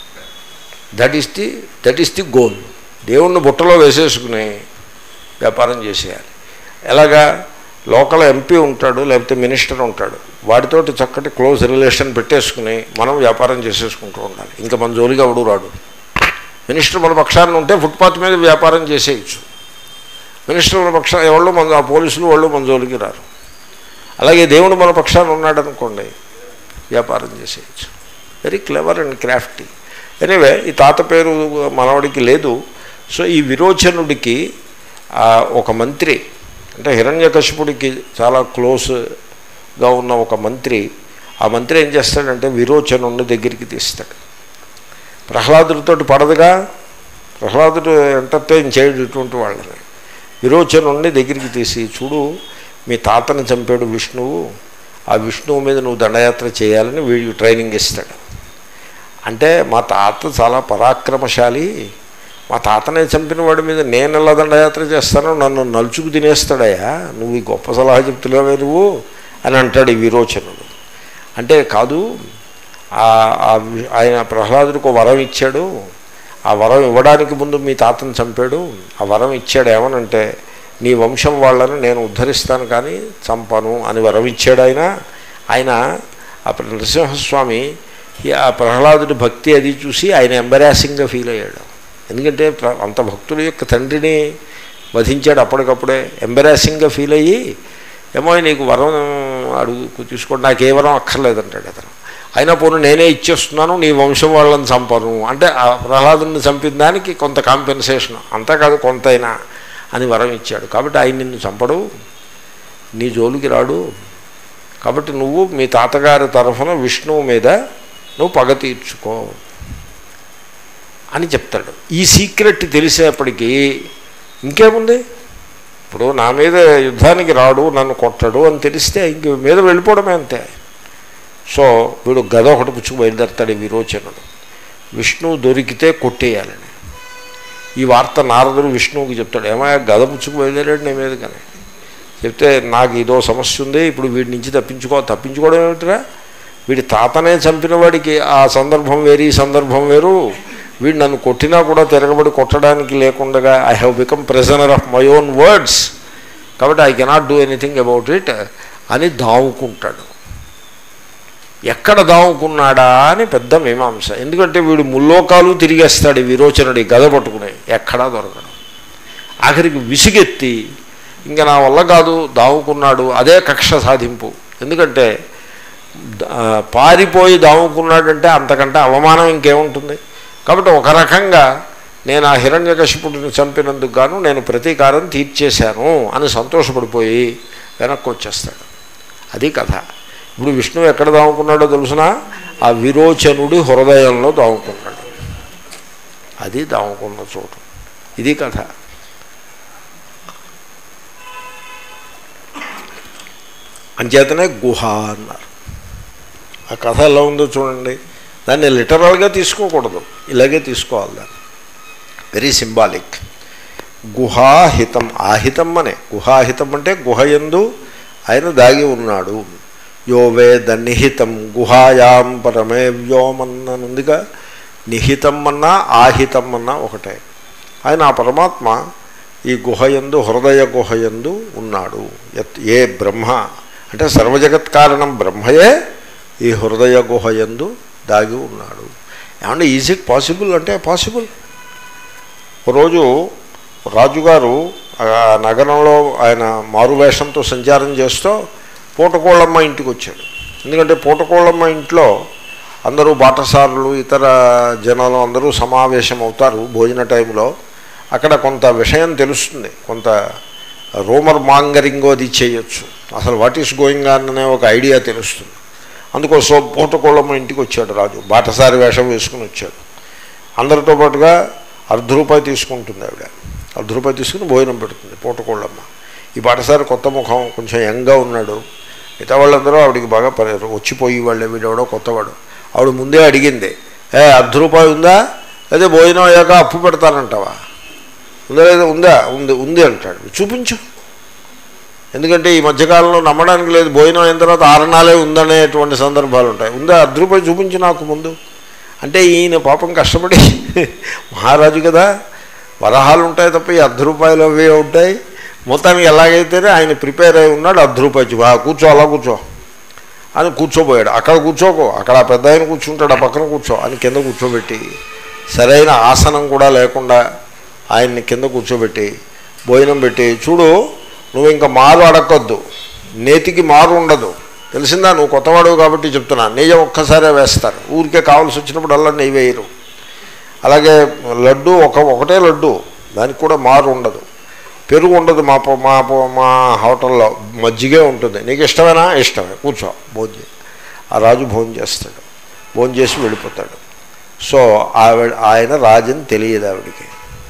that is the that is the goal దేవుణ్ణి బుట్టలో వేసేసుకుని వ్యాపారం చేసేయాలి ఎలాగా లోకల్ ఎంపీ ఉంటాడు లేకపోతే మినిస్టర్ ఉంటాడు వాడితోటి చక్కటి క్లోజ్ రిలేషన్ పెట్టేసుకుని మనం వ్యాపారం చేసేసుకుంటూ ఉండాలి ఇంకా మన జోలిగా ఎవడు రాడు మినిస్టర్ మన పక్షాన్ని ఉంటే ఫుట్పాత్ మీద వ్యాపారం చేసేయచ్చు మినిస్టర్ మన పక్షాన్ని ఎవరు మన ఆ పోలీసులు వాళ్ళు మన జోలికి రారు అలాగే దేవుడు మన పక్షాన్ని ఉన్నాడు అనుకోండి వ్యాపారం చేసేయచ్చు very clever and crafty anyway ఈ తాత పేరు మనవడికి లేదు సో ఈ విరోచనుడికి ఆ, ఒక మంత్రి అంటే హిరణ్యకశిపుడికి చాలా క్లోజ్గా ఉన్న ఒక మంత్రి ఆ మంత్రి ఏం చేస్తాడంటే విరోచనుడిని దగ్గరికి తీస్తాడు ప్రహ్లాదుడితో పడదుగా ప్రహ్లాదుడు ఎంటర్టైన్ చేయడు ఇటువంటి వాళ్ళని విరోచనుడిని దగ్గరికి తీసి చూడు మీ తాతని చంపాడు విష్ణువు ఆ విష్ణువు మీద నువ్వు దండయాత్ర చేయాలని వీడికి ట్రైనింగ్ ఇస్తాడు అంటే మా తాత చాలా పరాక్రమశాలి మా తాతనే చంపిన వాడి మీద నేను ఎలా దండయాత్ర చేస్తానో నన్ను నలుచుకు తినేస్తాడయ్యా నువ్వు ఈ గొప్ప సలహా చెప్తున్నావే నువ్వు అని అంటాడు ఈ విరోచనుడు అంటే కాదు ఆ- ఆ వి- ఆయన ప్రహ్లాదుడికి ఒక వరం ఇచ్చాడు ఆ వరం ఇవ్వడానికి ముందు మీ తాతను చంపాడు ఆ వరం ఇచ్చాడు ఏమనంటే నీ వంశం వాళ్ళని నేను ఉద్ధరిస్తాను కానీ చంపను అని వరం ఇచ్చాడు ఆయన ఆయన ఆ నరసింహస్వామి ఈ ఆ ప్రహ్లాదుడి భక్తి అది చూసి ఆయన ఎంబరాసింగ్గా ఫీల్ అయ్యాడు ఎందుకంటే ప్ర- అంత భక్తుల యొక్క తండ్రిని వధించాడు అప్పటికప్పుడే ఎంబరాసింగ్గా ఫీల్ అయ్యి ఏమో నీకు వరం అడుగు తీసుకోండి నాకు ఏ వరం అక్కర్లేదంటాడు అతను అయినా పోను నేనే ఇచ్చేస్తున్నాను నీ వంశం వాళ్ళని చంపను అంటే ఆ ప్రహ్లాదుని చంపిన దానికి కొంత కాంపెన్సేషన్ అంతా కాదు కొంతైనా అని వరం ఇచ్చాడు కాబట్టి ఆయన నిన్ను చంపడు నీ జోలికి రాడు కాబట్టి నువ్వు మీ తాతగారి తరఫున విష్ణువు మీద నువ్వు పగ తీర్చుకో అని చెప్తాడు ఈ సీక్రెట్ తెలిసేప్పటికీ ఇంకేముంది ఇప్పుడు నా మీద యుద్ధానికి రాడు నన్ను కొట్టడు అని తెలిస్తే ఇంక మీద వెళ్ళిపోవడమే అంతే సో వీడు గద ఒకటి పుచ్చుకు బయలుదేరతాడు ఈ విరోచనుడు విష్ణువు దొరికితే కొట్టేయాలని ఈ వార్త నారదుడు విష్ణువుకి చెప్తాడు ఏమయ్యా గద పుచ్చుకు బయలుదేరాడు నీ మీద కానీ చెప్తే నాకు ఇదో సమస్య ఉంది ఇప్పుడు వీడి నుంచి తప్పించుకో తప్పించుకోవడం ఏమిటిరా వీడి తాతనే చంపిన వాడికి ఆ సందర్భం వేరు ఈ సందర్భం వేరు వీడు నన్ను కొట్టినా కూడా తిరగబడి కొట్టడానికి లేకుండా I have become prisoner of my own words కాబట్టి I cannot do anything about it అని దావుకుంటాడు ఎక్కడ దావుకున్నాడా అని పెద్ద మీమాంస ఎందుకంటే వీడు ముల్లోకాలు తిరిగేస్తాడు ఈ విరోచనుడు ఈ గద పట్టుకుని ఎక్కడా దొరకడం ఆఖరికి విసిగెత్తి ఇంకా నా వల్ల కాదు దావుకున్నాడు అదే కక్ష సాధింపు ఎందుకంటే ఆ, పారిపోయి దావుకున్నాడంటే అంతకంటే అవమానం ఇంకేముంటుంది కాబట్టి ఒక రకంగా నేను ఆ హిరణ్యకశిపుడిని చంపినందుకు గాను నేను ప్రతీకారం తీర్చేశాను అని సంతోషపడిపోయి వెనక్కి వచ్చేస్తాడు అది కథ ఇప్పుడు విష్ణువు ఎక్కడ దాముకున్నాడో తెలుసిన ఆ విరోచనుడి హృదయంలో దాముకున్నాడు అది దాముకున్న చోటు ఇది కథ అంచేతనే గుహ అన్నారు ఆ కథ ఎలా ఉందో చూడండి దాన్ని లిటరల్గా తీసుకోకూడదు ఇలాగే తీసుకోవాలి దాన్ని వెరీ సింబాలిక్ గుహాహితం ఆహితం అనే గుహాహితం అంటే గుహయందు ఆయన దాగి ఉన్నాడు యో వేద నిహితం గుహాయాం పరమే వ్యోమన్ననుందిగా నిహితం అన్నా ఆహితం అన్నా ఒకటే ఆయన ఆ పరమాత్మ ఈ గుహయందు హృదయ గుహయందు ఉన్నాడు యత్ ఏ బ్రహ్మ అంటే సర్వజగత్ కారణం బ్రహ్మయే ఈ హృదయ గుహయందు దాగి ఉన్నాడు ఏమంటే ఈజ్ ఇట్ పాసిబుల్ అంటే పాసిబుల్ రోజు రాజుగారు ఆ నగరంలో ఆయన మారువేషంతో సంచారం చేస్తూ పూటకోళ్ళమ్మ ఇంటికి వచ్చాడు ఎందుకంటే పూటకోళ్ళమ్మ ఇంట్లో అందరూ బాటసారులు ఇతర జనాలు అందరూ సమావేశం అవుతారు భోజన టైంలో అక్కడ కొంత విషయం తెలుస్తుంది కొంత రూమర్ మాంగరింగ్ అది చేయొచ్చు అసలు వాట్ ఈస్ గోయింగ్ ఆన్ అనే ఒక ఐడియా తెలుస్తుంది అందుకోసం పూటకోళ్ళమ్మ ఇంటికి వచ్చాడు రాజు బాటసారి వేషం వేసుకుని వచ్చాడు అందరితో పాటుగా అర్ధ రూపాయి తీసుకుంటుంది ఆవిడ అర్ధ రూపాయి తీసుకుని భోజనం పెడుతుంది పూటకోళ్ళమ్మ ఈ బాటసారి కొత్త ముఖం కొంచెం యంగ్గా ఉన్నాడు మిగతా వాళ్ళందరూ ఆవిడికి బాగా పరి వచ్చిపోయి వాళ్ళే వీడెవడో కొత్తవాడు ఆవిడ ముందే అడిగింది ఏ అర్ధ రూపాయి ఉందా అదే భోజనం అయ్యాక అప్పు పెడతానంటావా ఉందా లేదా ఉందా ఉంది ఉంది అంటాడు చూపించు ఎందుకంటే ఈ మధ్యకాలంలో నమ్మడానికి లేదు భోజనం అయిన తర్వాత ఆరణాలే ఉందనేటువంటి సందర్భాలు ఉంటాయి ఉందా అర్ధ రూపాయలు చూపించు నాకు ముందు అంటే ఈయన పాపం కష్టపడి మహారాజు కదా వరహాలు ఉంటాయి తప్ప ఈ అర్ధ రూపాయలు అవి ఉంటాయి మొత్తానికి ఎలాగైతేనే ఆయన ప్రిపేర్ అయి ఉన్నాడు అర్ధ రూపాయలు చూపు. ఆ కూర్చో అలా కూర్చో అని కూర్చోబోయాడు అక్కడ కూర్చోకో అక్కడ ఆ పెద్ద ఆయన కూర్చుంటాడు ఆ పక్కన కూర్చో అని కింద కూర్చోబెట్టి సరైన ఆసనం కూడా లేకుండా ఆయన్ని కింద కూర్చోబెట్టి భోజనం పెట్టి చూడు నువ్వు ఇంకా మారు అడగొద్దు నేతికి మారు ఉండదు తెలిసిందా నువ్వు కొత్తవాడు కాబట్టి చెప్తున్నా నెయ్యి ఒక్కసారే వేస్తారు ఊరికే కావాల్సి వచ్చినప్పుడు అలా నెయ్యి వేయరు అలాగే లడ్డు ఒక ఒకటే లడ్డు దానికి కూడా మారు ఉండదు పెరుగు ఉండదు మా ప- మా ప- మా హోటల్లో మజ్జిగే ఉంటుంది నీకు ఇష్టమేనా ఇష్టమే కూర్చో భోజనం చేయి. ఆ రాజు భోజనం చేస్తాడు భోజనం చేసి వెళ్ళిపోతాడు సో ఆవిడ ఆయన రాజని తెలియదు ఆవిడికి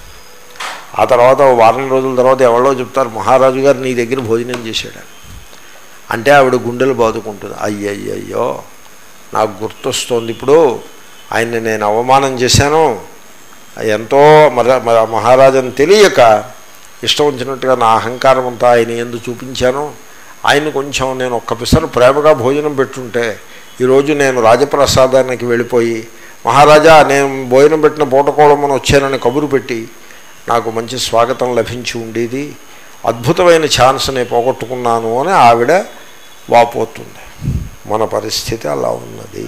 ఆ తర్వాత ఓ వారం రోజుల తర్వాత ఎవరో చెప్తారు మహారాజు గారు నీ దగ్గర భోజనం చేశాడు అంటే ఆవిడ గుండెలు బాదుకుంటుంది అయ్యయ్యయ్యో నాకు గుర్తొస్తోంది ఇప్పుడు ఆయన్ని నేను అవమానం చేశాను ఎంతో మర మర- మహారాజని తెలియక ఇష్టం వచ్చినట్టుగా నా అహంకారం అంతా ఆయన ఎందు చూపించాను ఆయన కొంచెం నేను ఒక్క పిసరు ప్రేమగా భోజనం పెట్టుంటే ఈరోజు నేను రాజప్రసాదానికి వెళ్ళిపోయి మహారాజా నేను భోజనం పెట్టిన పూటకోవడమని వచ్చానని కబురు పెట్టి నాకు మంచి స్వాగతం లభించి ఉండేది అద్భుతమైన ఛాన్స్ నేను పోగొట్టుకున్నాను అని ఆవిడ వాపోతుంది మన పరిస్థితి అలా ఉన్నది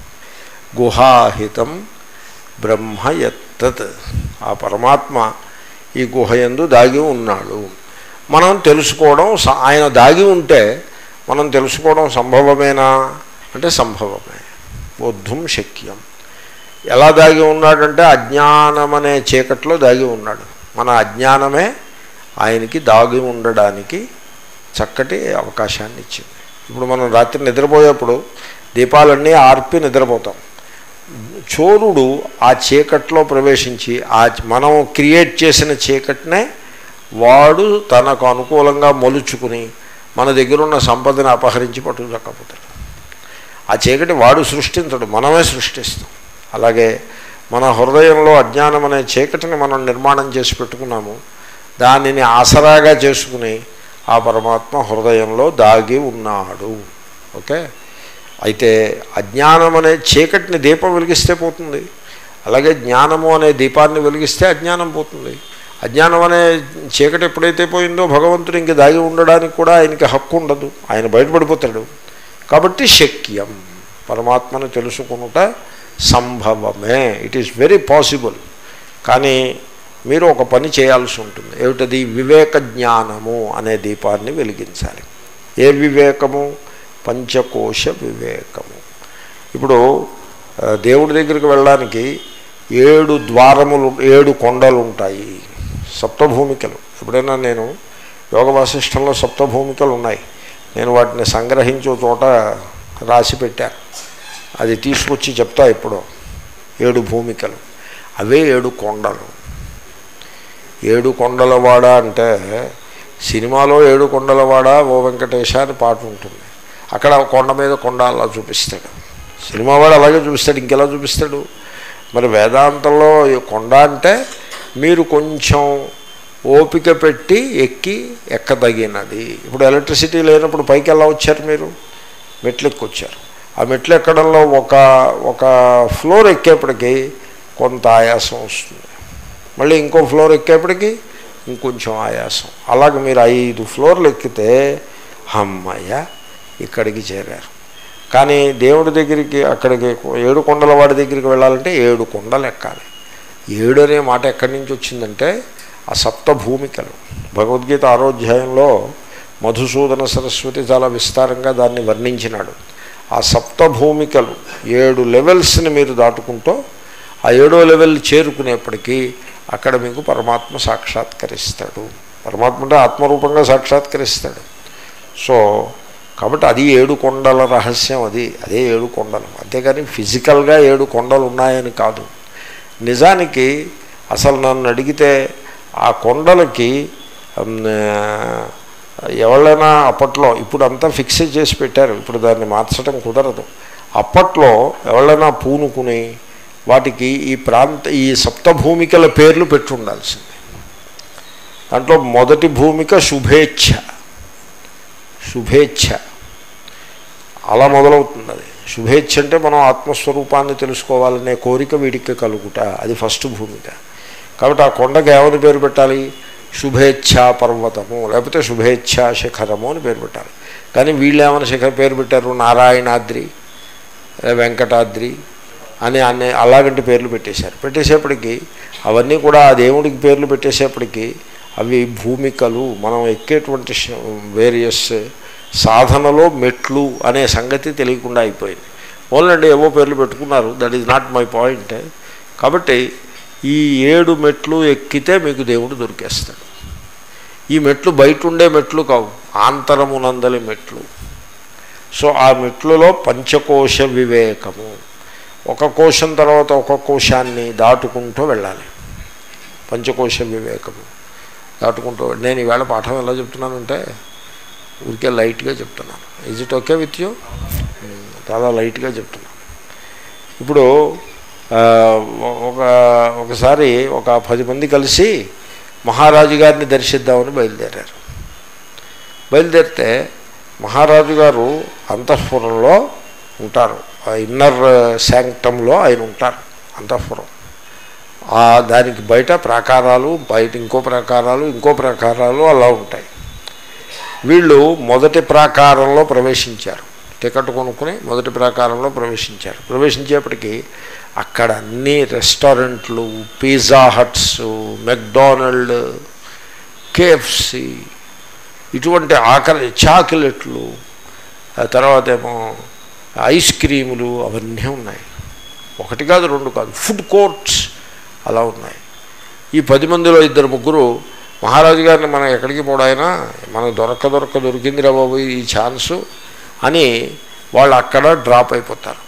గుహాహితం బ్రహ్మ ఎత్తత్ ఆ పరమాత్మ ఈ గుహయందు దాగి ఉన్నాడు మనం తెలుసుకోవడం స- ఆయన దాగి ఉంటే మనం తెలుసుకోవడం సంభవమేనా అంటే సంభవమే బోద్ధం శక్యం ఎలా దాగి ఉన్నాడంటే అజ్ఞానం అనే చీకట్లో దాగి ఉన్నాడు మన అజ్ఞానమే ఆయనకి దాగి ఉండడానికి చక్కటి అవకాశాన్ని ఇచ్చింది ఇప్పుడు మనం రాత్రి నిద్రపోయేప్పుడు దీపాలన్నీ ఆర్పి నిద్రపోతాం చోరుడు ఆ చీకట్లో ప్రవేశించి ఆ మనం క్రియేట్ చేసిన చీకటినే వాడు తనకు అనుకూలంగా మొలుచుకుని మన దగ్గర ఉన్న సంపదని అపహరించి పట్టుకుదక్కపోతాడు ఆ చీకటి వాడు సృష్టించడు మనమే సృష్టిస్తాం అలాగే మన హృదయంలో అజ్ఞానం అనే చీకటిని మనం నిర్మాణం చేసి పెట్టుకున్నాము దానిని ఆసరాగా చేసుకుని ఆ పరమాత్మ హృదయంలో దాగి ఉన్నాడు ఓకే అయితే అజ్ఞానం అనే చీకటిని దీపం వెలిగిస్తే పోతుంది అలాగే జ్ఞానము అనే దీపాన్ని వెలిగిస్తే అజ్ఞానం పోతుంది అజ్ఞానం అనే చీకటి ఎప్పుడైతే పోయిందో భగవంతుడు ఇంక దాగి ఉండడానికి కూడా ఆయనకి హక్కు ఉండదు ఆయన బయటపడిపోతాడు కాబట్టి శక్యం పరమాత్మను తెలుసుకునుట సంభవమే ఇట్ ఈస్ వెరీ పాసిబుల్ కానీ మీరు ఒక పని చేయాల్సి ఉంటుంది ఏమిటది వివేక జ్ఞానము అనే దీపాన్ని వెలిగించాలి ఏ వివేకము పంచకోశ వివేకము ఇప్పుడు ఆ, దేవుడి దగ్గరికి వెళ్ళడానికి ఏడు ద్వారములు ఏడు కొండలు ఉంటాయి సప్తభూమికలు ఎప్పుడైనా నేను యోగ వాసిష్టంలో సప్తభూమికలు ఉన్నాయి నేను వాటిని సంగ్రహించి ఒక చోట రాసి పెట్టాను అది తీసుకొచ్చి చెప్తా ఇప్పుడు ఏడు భూమికలు అవే ఏడు కొండలు ఏడు కొండలవాడ అంటే సినిమాలో ఏడు కొండలవాడ ఓ వెంకటేశ అని పాట ఉంటుంది అక్కడ కొండ మీద కొండ అలా చూపిస్తాడు సినిమా వాడు అలాగే చూపిస్తాడు ఇంకెలా చూపిస్తాడు మరి వేదాంతంలో ఈ కొండ అంటే మీరు కొంచెం ఓపిక పెట్టి ఎక్కి ఎక్కదగినది ఇప్పుడు ఎలక్ట్రిసిటీ లేనప్పుడు పైకి ఎలా వచ్చారు మీరు మెట్లు ఎక్కి వచ్చారు ఆ మెట్లు ఎక్కడంలో ఒక ఒక ఫ్లోర్ ఎక్కేప్పటికి కొంత ఆయాసం వస్తుంది మళ్ళీ ఇంకో ఫ్లోర్ ఎక్కేప్పటికి ఇంకొంచెం ఆయాసం అలాగే మీరు ఐదు ఫ్లోర్లు ఎక్కితే అమ్మయ్య ఇక్కడికి చేరారు కానీ దేవుడి దగ్గరికి అక్కడికి ఏడు కొండల వాడి దగ్గరికి వెళ్ళాలంటే ఏడు కొండలు ఎక్కాలి ఏడు అనే మాట ఎక్కడి నుంచి వచ్చిందంటే ఆ సప్త భూమికలు భగవద్గీత ఆరోధ్యాయంలో మధుసూదన సరస్వతి చాలా విస్తారంగా దాన్ని వర్ణించినాడు ఆ సప్త భూమికలు ఏడు లెవెల్స్ని మీరు దాటుకుంటూ ఆ ఏడో లెవెల్ చేరుకునేప్పటికీ అక్కడ మీకు పరమాత్మ సాక్షాత్కరిస్తాడు పరమాత్మ అంటే ఆత్మరూపంగా సాక్షాత్కరిస్తాడు సో కాబట్టి అది ఏడు కొండల రహస్యం అది అదే ఏడు కొండలు అంతేగాని ఫిజికల్గా ఏడు కొండలు ఉన్నాయని కాదు నిజానికి అసలు నన్ను అడిగితే ఆ కొండలకి ఉమ్, ఎవరైనా అప్పట్లో ఇప్పుడు అంతా ఫిక్స్ చేసి పెట్టారు ఇప్పుడు దాన్ని మార్చడం కుదరదు అప్పట్లో ఎవరైనా పూనుకుని వాటికి ఈ ప్రాంత ఈ సప్తభూమికల పేర్లు పెట్టి ఉండాల్సింది దాంట్లో మొదటి భూమిక శుభేచ్ఛ శుభేచ్ఛ అలా మొదలవుతుంది అది శుభేచ్ఛ అంటే మనం ఆత్మస్వరూపాన్ని తెలుసుకోవాలనే కోరిక వీడికి కలుగుట అది ఫస్ట్ భూమిక కాబట్టి ఆ కొండకి ఏమని పేరు పెట్టాలి శుభేచ్ఛా పర్వతము లేకపోతే శుభేచ్ఛా శిఖరము అని పేరు పెట్టాలి కానీ వీళ్ళు ఏమైనా శిఖర పేరు పెట్టారు నారాయణాద్రి లేదా వెంకటాద్రి అని అనే అలాగంటి పేర్లు పెట్టేశారు పెట్టేసేపటికి అవన్నీ కూడా ఆ దేవుడికి పేర్లు పెట్టేసేపటికి అవి భూమికలు మనం ఎక్కేటువంటి వేరియస్ సాధనలో మెట్లు అనే సంగతి తెలియకుండా అయిపోయింది ఓన్లండి ఏవో పేర్లు పెట్టుకున్నారు that is not my point కాబట్టి ఈ ఏడు మెట్లు ఎక్కితే మీకు దేవుడు దొరికేస్తాడు ఈ మెట్లు బయట ఉండే మెట్లు కావు ఆంతరమునందలి మెట్లు సో ఆ మెట్లులో పంచకోశ వివేకము ఒక కోశం తర్వాత ఒక కోశాన్ని దాటుకుంటూ వెళ్ళాలి పంచకోశ వివేకము దాటుకుంటూ నేను ఈవేళ పాఠం ఎలా చెప్తున్నానంటే ఊరికే లైట్గా చెప్తున్నాను is it okay with you చాలా లైట్గా చెప్తున్నాను ఇప్పుడు ఆ, ఒక ఒకసారి ఒక పది మంది కలిసి మహారాజు గారిని దర్శిద్దామని బయలుదేరారు బయలుదేరితే మహారాజు గారు అంతఃపురంలో ఉంటారు ఆ ఇన్నర్ శాంక్టంలో ఆయన ఉంటారు అంతఃపురం ఆ దానికి బయట ప్రాకారాలు బయట ఇంకో ప్రాకారాలు ఇంకో ప్రాకారాలు అలా ఉంటాయి వీళ్ళు మొదటి ప్రాకారంలో ప్రవేశించారు టికెట్ కొనుక్కుని మొదటి ప్రాకారంలో ప్రవేశించారు ప్రవేశించేప్పటికీ అక్కడ అన్ని రెస్టారెంట్లు పిజ్జా హట్స్ మెక్డానల్డ్ కేఎఫ్సి ఇటువంటి ఆకలి చాక్లెట్లు ఆ తర్వాత ఏమో ఐస్ క్రీములు అవన్నీ ఉన్నాయి ఒకటి కాదు రెండు కాదు ఫుడ్ కోర్ట్స్ అలా ఉన్నాయి ఈ పది మందిలో ఇద్దరు ముగ్గురు మహారాజు గారిని మనం ఎక్కడికి పోడాయినా మనకు దొరక్క దొరక్క దొరికిందిరా బాబు ఈ ఛాన్సు అని వాళ్ళు అక్కడ డ్రాప్ అయిపోతారు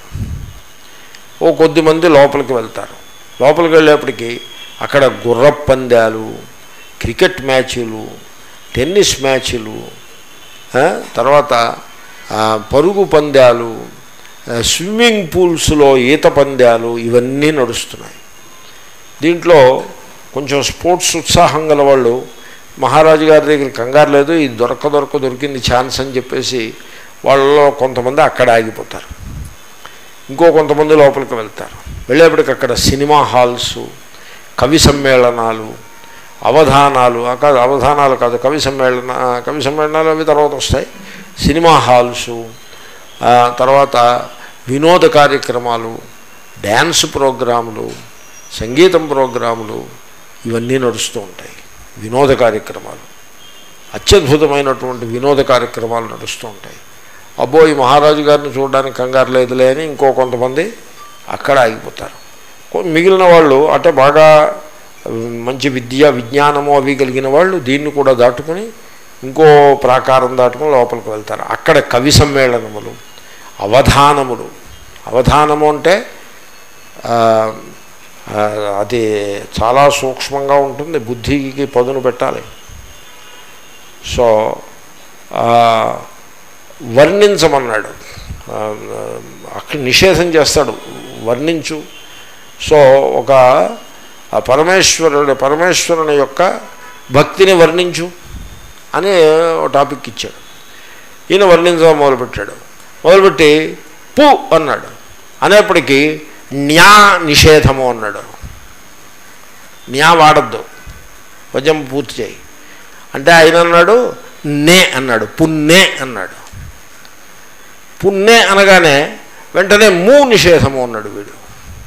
ఓ కొద్ది మంది లోపలికి వెళ్తారు లోపలికి వెళ్ళేప్పటికీ అక్కడ గుర్ర పందాలు క్రికెట్ మ్యాచ్లు టెన్నిస్ మ్యాచ్లు ఆ, తర్వాత ఆ, పరుగు పందాలు ఆ, స్విమ్మింగ్ పూల్స్లో ఈత పందాలు ఇవన్నీ నడుస్తున్నాయి దీంట్లో కొంచెం స్పోర్ట్స్ ఉత్సాహం గల వాళ్ళు మహారాజు గారి దగ్గర కంగారు లేదు ఇది దొరక దొరక దొరికింది ఛాన్స్ అని చెప్పేసి వాళ్ళలో కొంతమంది అక్కడ ఆగిపోతారు ఇంకో కొంతమంది లోపలికి వెళ్తారు వెళ్ళేప్పటికి అక్కడ సినిమా హాల్స్ కవి సమ్మేళనాలు అవధానాలు ఆ కాదు అవధానాలు కాదు కవి సమ్మేళన కవి సమ్మేళనాలు అవి తర్వాత వస్తాయి సినిమా హాల్సు ఆ, తర్వాత వినోద కార్యక్రమాలు డ్యాన్స్ ప్రోగ్రాములు సంగీతం ప్రోగ్రాములు ఇవన్నీ నడుస్తూ ఉంటాయి వినోద కార్యక్రమాలు అత్యద్భుతమైనటువంటి వినోద కార్యక్రమాలు నడుస్తూ ఉంటాయి అబ్బో ఈ మహారాజు గారిని చూడడానికి కంగారు లేదులే అని ఇంకో కొంతమంది అక్కడ ఆగిపోతారు కొ- మిగిలిన వాళ్ళు అంటే బాగా ఉమ్, మంచి విద్య విజ్ఞానము అవి కలిగిన వాళ్ళు దీన్ని కూడా దాటుకుని ఇంకో ప్రాకారం దాటుకుని లోపలికి వెళ్తారు అక్కడ కవి సమ్మేళనములు అవధానములు అవధానము అంటే ఆ, ఆ, అది చాలా సూక్ష్మంగా ఉంటుంది బుద్ధికి పదును పెట్టాలి సో ఆ, వర్ణించమన్నాడు ఆ, అక్కడ నిషేధం చేస్తాడు వర్ణించు సో ఒక ఆ పరమేశ్వరుడు పరమేశ్వరుని యొక్క భక్తిని వర్ణించు అని ఒక టాపిక్ ఇచ్చాడు ఈయన వర్ణించడం మొదలుపెట్టాడు మొదలుపెట్టి పు అన్నాడు అనేప్పటికీ న్యా నిషేధము అన్నాడు న్యా వాడద్దు పద్యం పూర్తి చేయి అంటే ఆయన అన్నాడు నే అన్నాడు పున్నే అన్నాడు పున్నే అనగానే వెంటనే మూ నిషేధము అన్నాడు వీడు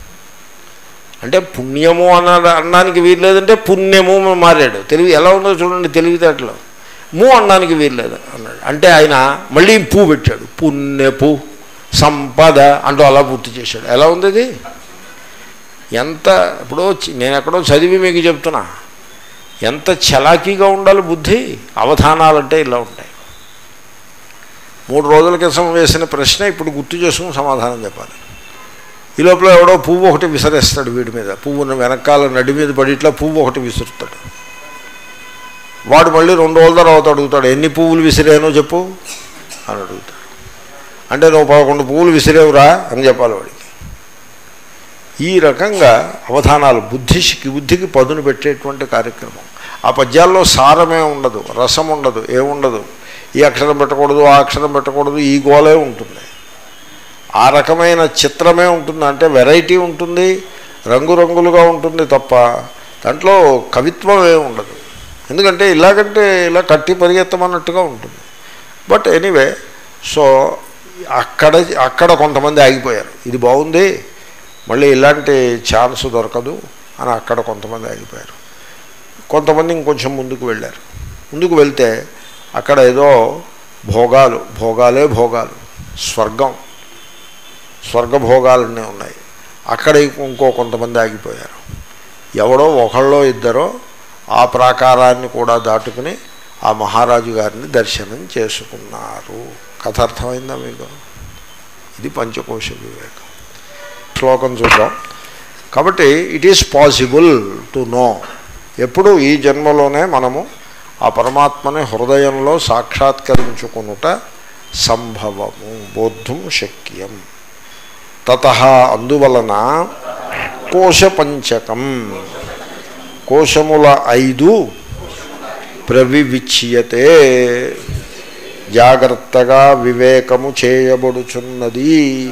అంటే పుణ్యము అన్న అనడానికి వీలు లేదంటే పుణ్యము అని మారాడు తెలివి ఎలా ఉందో చూడండి తెలివితేటలో ము అనడానికి వీలు లేదు అన్నాడు అంటే ఆయన మళ్ళీ పూ పెట్టాడు పుణ్యపు సంపద అంటూ అలా పూర్తి చేశాడు ఎలా ఉంది ఇది ఎంత ఇప్పుడు చి- నేను ఎక్కడో చదివి మీకు చెప్తున్నా ఎంత చలాకీగా ఉండాలి బుద్ధి అవధానాలంటే ఇలా ఉంటాయి మూడు రోజుల క్రితం వేసిన ప్రశ్న ఇప్పుడు గుర్తు చేసుకుని సమాధానం చెప్పాలి ఈ లోపల ఎవడో పువ్వు ఒకటి విసిరేస్తాడు వీడి మీద పువ్వును వెనకాల నడి మీద పడి ఇట్లా పువ్వు ఒకటి విసురుతాడు వాడు మళ్ళీ రెండు రోజుల తర్వాత అడుగుతాడు ఎన్ని పువ్వులు విసిరానో చెప్పు అని అడుగుతాడు అంటే నువ్వు పదకొండు పువ్వులు విసిరేవురా అని చెప్పాలి వాడికి ఈ రకంగా అవధానాలు బుద్ధికి బుద్ధికి పదును పెట్టేటువంటి కార్యక్రమం ఆ పద్యాల్లో సారమే ఉండదు రసం ఉండదు ఏముండదు ఈ అక్షరం పెట్టకూడదు ఆ అక్షరం పెట్టకూడదు ఈ గోలే ఉంటుంది ఆ రకమైన చిత్రమే ఉంటుంది అంటే వెరైటీ ఉంటుంది రంగురంగులుగా ఉంటుంది తప్ప దాంట్లో కవిత్వం ఏమి ఉండదు ఎందుకంటే ఇలాగంటే ఇలా కట్టి పరిగెత్తమన్నట్టుగా ఉంటుంది బట్ ఎనీవే సో అక్కడ అక్కడ కొంతమంది ఆగిపోయారు ఇది బాగుంది మళ్ళీ ఇలాంటి ఛాన్స్ దొరకదు అని అక్కడ కొంతమంది ఆగిపోయారు కొంతమంది ఇంకొంచెం ముందుకు వెళ్ళారు ముందుకు వెళ్తే అక్కడ ఏదో భోగాలు భోగాలే భోగాలు స్వర్గం స్వర్గభోగాలన్నీ ఉన్నాయి అక్కడ ఇంకో కొంతమంది ఆగిపోయారు ఎవడో ఒకళ్ళో ఇద్దరో ఆ ప్రాకారాన్ని కూడా దాటుకుని ఆ మహారాజు గారిని దర్శనం చేసుకున్నారు కథ అర్థమైందా మీకు ఇది పంచకోశ వివేకం శ్లోకం చూద్దాం కాబట్టి it is possible to know ఎప్పుడు ఈ జన్మలోనే మనము ఆ పరమాత్మని హృదయంలో సాక్షాత్కరించుకునుట సంభవము బోద్ధం శక్యం తత అందువలన కోశపంచకం కోశముల ఐదు ప్రవివిచ్యతే జాగ్రత్తగా వివేకము చేయబడుచున్నది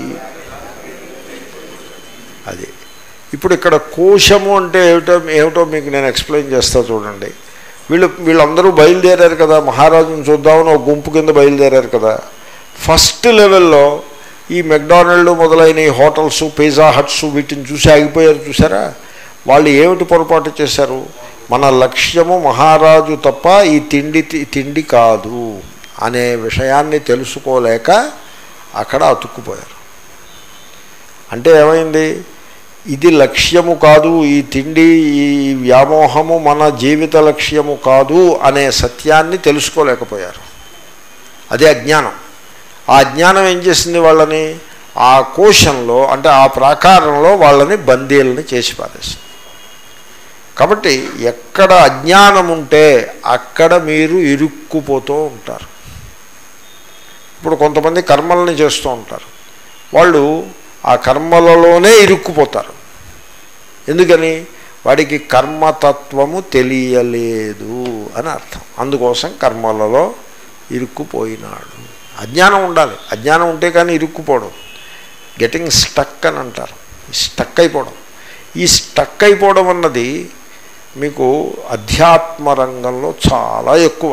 అది ఇప్పుడు ఇక్కడ కోశము అంటే ఏమిటో ఏమిటో మీకు నేను ఎక్స్ప్లెయిన్ చేస్తా చూడండి వీళ్ళు వీళ్ళందరూ బయలుదేరారు కదా మహారాజుని చూద్దామని ఒక గుంపు కింద బయలుదేరారు కదా ఫస్ట్ లెవెల్లో ఈ మెక్డానల్డ్ మొదలైన ఈ హోటల్స్ పిజ్జా హట్స్ వీటిని చూసి ఆగిపోయారు చూసారా వాళ్ళు ఏమిటి పొరపాటు చేశారు మన లక్ష్యము మహారాజు తప్ప ఈ తిండి తిండి కాదు అనే విషయాన్ని తెలుసుకోలేక అక్కడ అతుక్కుపోయారు అంటే ఏమైంది ఇది లక్ష్యము కాదు ఈ తిండి ఈ వ్యామోహము మన జీవిత లక్ష్యము కాదు అనే సత్యాన్ని తెలుసుకోలేకపోయారు అదే అజ్ఞానం ఆ అజ్ఞానం ఏం చేసింది వాళ్ళని ఆ కోశంలో అంటే ఆ ప్రాకారంలో వాళ్ళని బందీలని చేసి పారేసింది కాబట్టి ఎక్కడ అజ్ఞానం ఉంటే అక్కడ మీరు ఇరుక్కుపోతూ ఉంటారు ఇప్పుడు కొంతమంది కర్మల్ని చేస్తూ ఉంటారు వాళ్ళు ఆ కర్మలలోనే ఇరుక్కుపోతారు ఎందుకని వాడికి కర్మతత్వము తెలియలేదు అని అర్థం అందుకోసం కర్మలలో ఇరుక్కుపోయినాడు అజ్ఞానం ఉండాలి అజ్ఞానం ఉంటే కానీ ఇరుక్కుపోవడం గెటింగ్ స్టక్ అని అంటారు స్టక్ అయిపోవడం ఈ స్టక్ అయిపోవడం అన్నది మీకు అధ్యాత్మ రంగంలో చాలా ఎక్కువ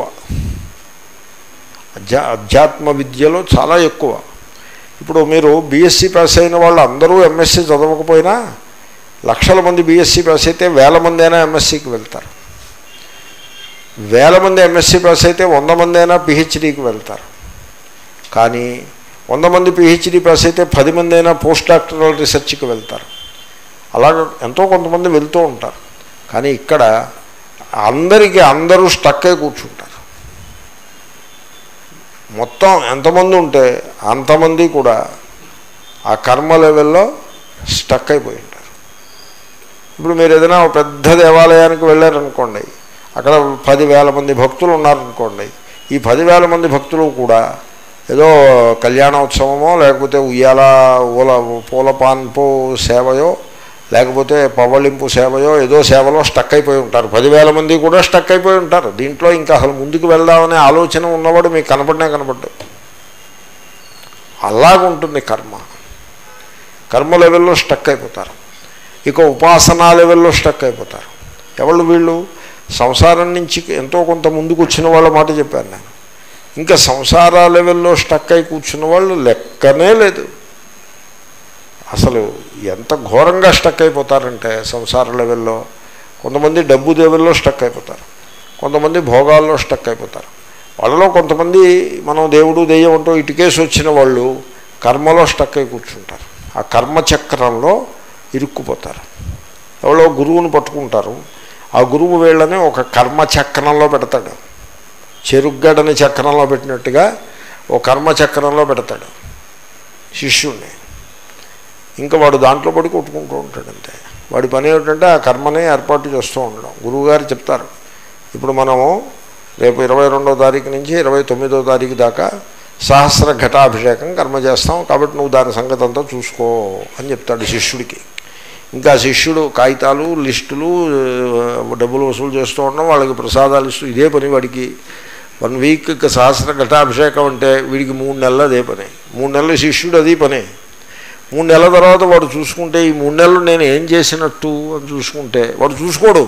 అధ్యా అధ్యాత్మ విద్యలో చాలా ఎక్కువ ఇప్పుడు మీరు బీఎస్సీ పాస్ అయిన వాళ్ళు అందరూ ఎంఎస్సీ చదవకపోయినా లక్షల మంది బీఎస్సీ పాస్ అయితే వేల మంది అయినా ఎంఎస్సీకి వెళ్తారు వేల మంది ఎంఎస్సీ పాస్ అయితే వంద మంది అయినా పిహెచ్డీకి వెళ్తారు కానీ వంద మంది పిహెచ్డీ పాస్ అయితే పది మంది అయినా పోస్ట్ డాక్టరల్ రీసెర్చ్కి వెళ్తారు అలాగ ఎంతో కొంతమంది వెళ్తూ ఉంటారు కానీ ఇక్కడ అందరికీ అందరూ స్టక్ అయి కూర్చుంటారు మొత్తం ఎంతమంది ఉంటే అంతమంది కూడా ఆ కర్మ లెవెల్లో స్టక్ అయిపోయి ఉంటారు ఇప్పుడు మీరు ఏదైనా ఒక పెద్ద దేవాలయానికి వెళ్ళారనుకోండి అక్కడ పదివేల మంది భక్తులు ఉన్నారనుకోండి ఈ పదివేల మంది భక్తులు కూడా ఏదో కళ్యాణోత్సవమో లేకపోతే ఉయ్యాల ఊల పూల పాన్పు సేవయో లేకపోతే పవ్వళింపు సేవయో ఏదో సేవలో స్టక్ అయిపోయి ఉంటారు పదివేల మంది కూడా స్టక్ అయిపోయి ఉంటారు దీంట్లో ఇంకా అసలు ముందుకు వెళ్దామనే ఆలోచన ఉన్నవాడు మీకు కనపడినా కనపడ్డు అలాగుంటుంది కర్మ కర్మ లెవెల్లో స్టక్ అయిపోతారు ఇక ఉపాసనా లెవెల్లో స్టక్ అయిపోతారు ఎవళ్ళు వీళ్ళు సంసారం నుంచి ఎంతో కొంత ముందుకు వచ్చిన వాళ్ళ మాట చెప్పాను నేను ఇంకా సంసార లెవెల్లో స్టక్ అయి కూర్చున్న వాళ్ళు లెక్కనే లేదు అసలు ఎంత ఘోరంగా స్టక్ అయిపోతారంటే సంసార లెవెల్లో కొంతమంది డబ్బు లెవెల్లో స్టక్ అయిపోతారు కొంతమంది భోగాల్లో స్టక్ అయిపోతారు వాళ్ళలో కొంతమంది మనం దేవుడు దెయ్యం అంటూ ఇటుకేసి వచ్చిన వాళ్ళు కర్మలో స్టక్ అయి కూర్చుంటారు ఆ కర్మచక్రంలో ఇరుక్కుపోతారు ఎవరో గురువుని పట్టుకుంటారు ఆ గురువు వీళ్ళని ఒక కర్మచక్రంలో పెడతాడు చెరుగ్గడని చక్రంలో పెట్టినట్టుగా ఓ కర్మచక్రంలో పెడతాడు శిష్యుణ్ణి ఇంకా వాడు దాంట్లో పడి కొట్టుకుంటూ ఉంటాడు అంతే వాడి పని ఏమిటంటే ఆ కర్మని ఏర్పాటు చేస్తూ ఉండడం గురువుగారు చెప్తారు ఇప్పుడు మనము రేపు ఇరవై రెండో తారీఖు నుంచి ఇరవై తొమ్మిదో తారీఖు దాకా సహస్ర ఘటాభిషేకం కర్మ చేస్తాం కాబట్టి నువ్వు దాని సంగతి అంతా చూసుకో అని చెప్తాడు శిష్యుడికి ఇంకా శిష్యుడు కాగితాలు లిస్టులు ఆ, డబ్బులు వసూలు చేస్తూ ఉండడం వాళ్ళకి ప్రసాదాలు ఇస్తూ ఇదే పని వాడికి వన్ వీక్ సహస్ర ఘటాభిషేకం అంటే వీడికి మూడు నెలలు అదే పని మూడు నెలలు శిష్యుడు అది పని మూడు నెలల తర్వాత వాడు చూసుకుంటే ఈ మూడు నెలలు నేను ఏం చేసినట్టు అని చూసుకుంటే వాడు చూసుకోడు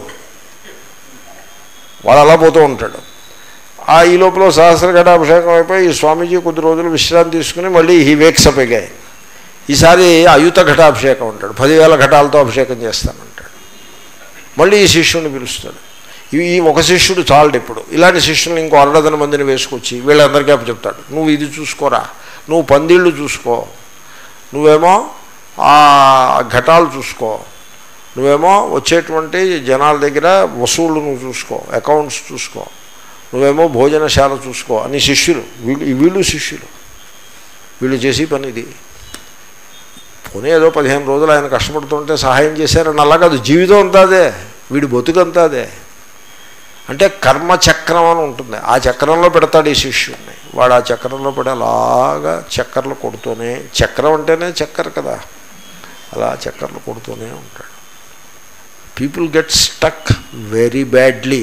వాడు అలా పోతూ ఉంటాడు ఆ ఈ లోపల సహస్ర ఘటాభిషేకం అయిపోయి ఈ స్వామీజీ కొద్ది రోజులు విశ్రాంతి తీసుకుని మళ్ళీ హీ వేక్స్ అప్ అగాయి ఈసారి అయుత ఘటాభిషేకం ఉంటాడు పదివేల ఘటాలతో అభిషేకం చేస్తానంటాడు మళ్ళీ ఈ శిష్యుని పిలుస్తాడు ఈ- ఈ ఒక శిష్యుడు చాలడు ఇప్పుడు ఇలాంటి శిష్యుని ఇంకో అరడదన మందిని వేసుకొచ్చి వీళ్ళందరికీ అప్పు చెప్తాడు నువ్వు ఇది చూసుకోరా నువ్వు పందిళ్ళు చూసుకో నువ్వేమో ఆ ఘటాలు చూసుకో నువ్వేమో వచ్చేటువంటి జనాల దగ్గర వసూళ్ళు నువ్వు చూసుకో అకౌంట్స్ చూసుకో నువ్వేమో భోజనశాల చూసుకో అని శిష్యులు వీళ్ళు వీళ్ళు శిష్యులు వీళ్ళు చేసి పని ఇది పోనీ ఏదో పదిహేను రోజులు ఆయన కష్టపడుతుంటే సహాయం చేశారని అలా కాదు జీవితం అంతా అదే వీడి బతుకంతా అదే అంటే కర్మచక్రం అని ఉంటుంది ఆ చక్రంలో పెడతాడు ఈ శిష్యుడిని వాడు ఆ చక్రంలో పడి అలాగా చక్కర్లు కొడుతూనే చక్రం అంటేనే చక్కెర కదా అలా చక్కర్లు కొడుతూనే ఉంటాడు people get stuck very badly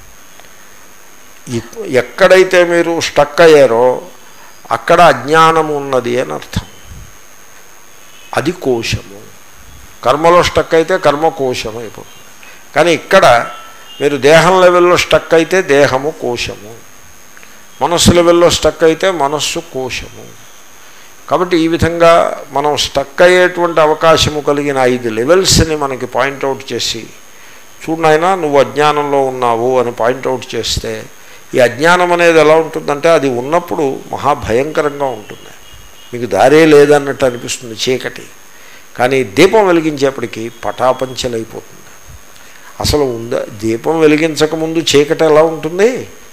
ఎక్కడైతే మీరు స్టక్ అయ్యారో అక్కడ అజ్ఞానం ఉన్నది అని అర్థం అది కోశము కర్మలో స్టక్ అయితే కర్మ కోశం అయిపోతుంది కానీ ఇక్కడ మీరు దేహం లెవెల్లో స్టక్ అయితే దేహము కోశము మనస్సు లెవెల్లో స్టక్ అయితే మనస్సు కోశము కాబట్టి ఈ విధంగా మనం స్టక్ అయ్యేటువంటి అవకాశము కలిగిన ఐదు లెవెల్స్ని మనకి పాయింట్అవుట్ చేసి చూడనైనా నువ్వు అజ్ఞానంలో ఉన్నావు అని పాయింట్అవుట్ చేస్తే ఈ అజ్ఞానం అనేది ఎలా ఉంటుందంటే అది ఉన్నప్పుడు మహాభయంకరంగా ఉంటుంది మీకు దారే లేదన్నట్టు అనిపిస్తుంది చీకటి కానీ దీపం వెలిగించేప్పటికీ పటాపంచలైపోతుంది అసలు ఉందా దీపం వెలిగించకముందు చీకటి ఎలా ఉంటుంది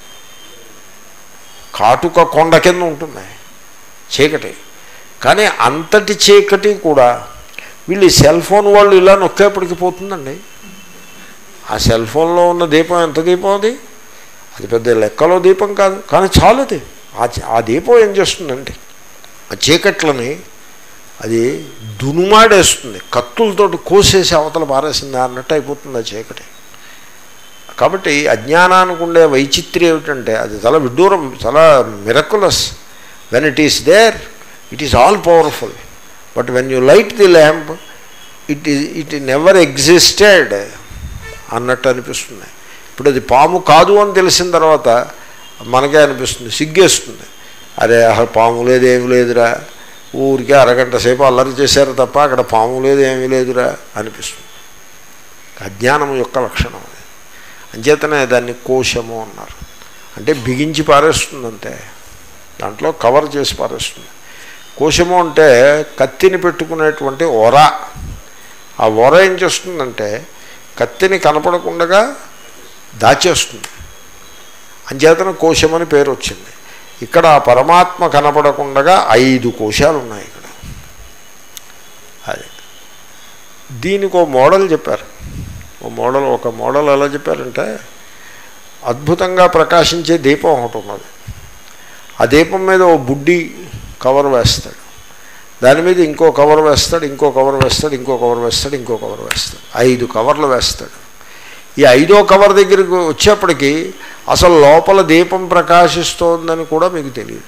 కాటుక కొండ కింద ఉంటుంది చీకటి కానీ అంతటి చీకటి కూడా వీళ్ళు ఈ సెల్ ఫోన్ వాళ్ళు ఇలా నొక్కేపటికి పోతుందండి ఆ సెల్ ఫోన్లో ఉన్న దీపం ఎంత దీపం అది అది పెద్ద లెక్కలో దీపం కాదు కానీ చాలు అది ఆ చ- ఆ దీపం ఏం చేస్తుందండి ఆ చీకట్లని అది దునుమాడేస్తుంది కత్తులతోటి కోసేసి అవతల పారేసింది అన్నట్టు అయిపోతుంది ఆ చీకటి కాబట్టి అజ్ఞానానికి ఉండే వైచిత్ర్యం ఏమిటంటే అది చాలా విడ్డూరం చాలా miraculous when it is there it is all powerful but when you light the lamp it ఈ ఇట్ నెవర్ ఎగ్జిస్టెడ్ అన్నట్టు అనిపిస్తుంది ఇప్పుడు అది పాము కాదు అని తెలిసిన తర్వాత మనకే అనిపిస్తుంది సిగ్గేస్తుంది అరే అసలు పాము లేదు ఏమి లేదురా ఊరికే అరగంట సేపు అల్లరి చేశారు తప్ప అక్కడ పాము లేదు ఏమీ లేదురా అనిపిస్తుంది అజ్ఞానం యొక్క లక్షణం అది అంచేతనే దాన్ని కోశము అన్నారు అంటే బిగించి పారేస్తుంది అంతే దాంట్లో కవర్ చేసి పారేస్తుంది కోశము అంటే కత్తిని పెట్టుకునేటువంటి ఒర ఆ ఒర ఏం చేస్తుందంటే కత్తిని కనపడకుండా దాచేస్తుంది అంచేతన కోశమని పేరు వచ్చింది ఇక్కడ ఆ పరమాత్మ కనపడకుండా ఐదు కోశాలు ఉన్నాయి ఇక్కడ అది దీనికి ఓ మోడల్ చెప్పారు ఓ మోడల్ ఒక మోడల్ ఎలా చెప్పారంటే అద్భుతంగా ప్రకాశించే దీపం ఒకటి ఉన్నది ఆ దీపం మీద ఓ బుడ్డి కవర్ వేస్తాడు దాని మీద ఇంకో కవర్ వేస్తాడు ఇంకో కవర్ వేస్తాడు ఇంకో కవర్ వేస్తాడు ఇంకో కవర్ వేస్తాడు ఐదు కవర్లు వేస్తాడు ఈ ఐదో కవర్ దగ్గరికి వచ్చేప్పటికి అసలు లోపల దీపం ప్రకాశిస్తోందని కూడా మీకు తెలియదు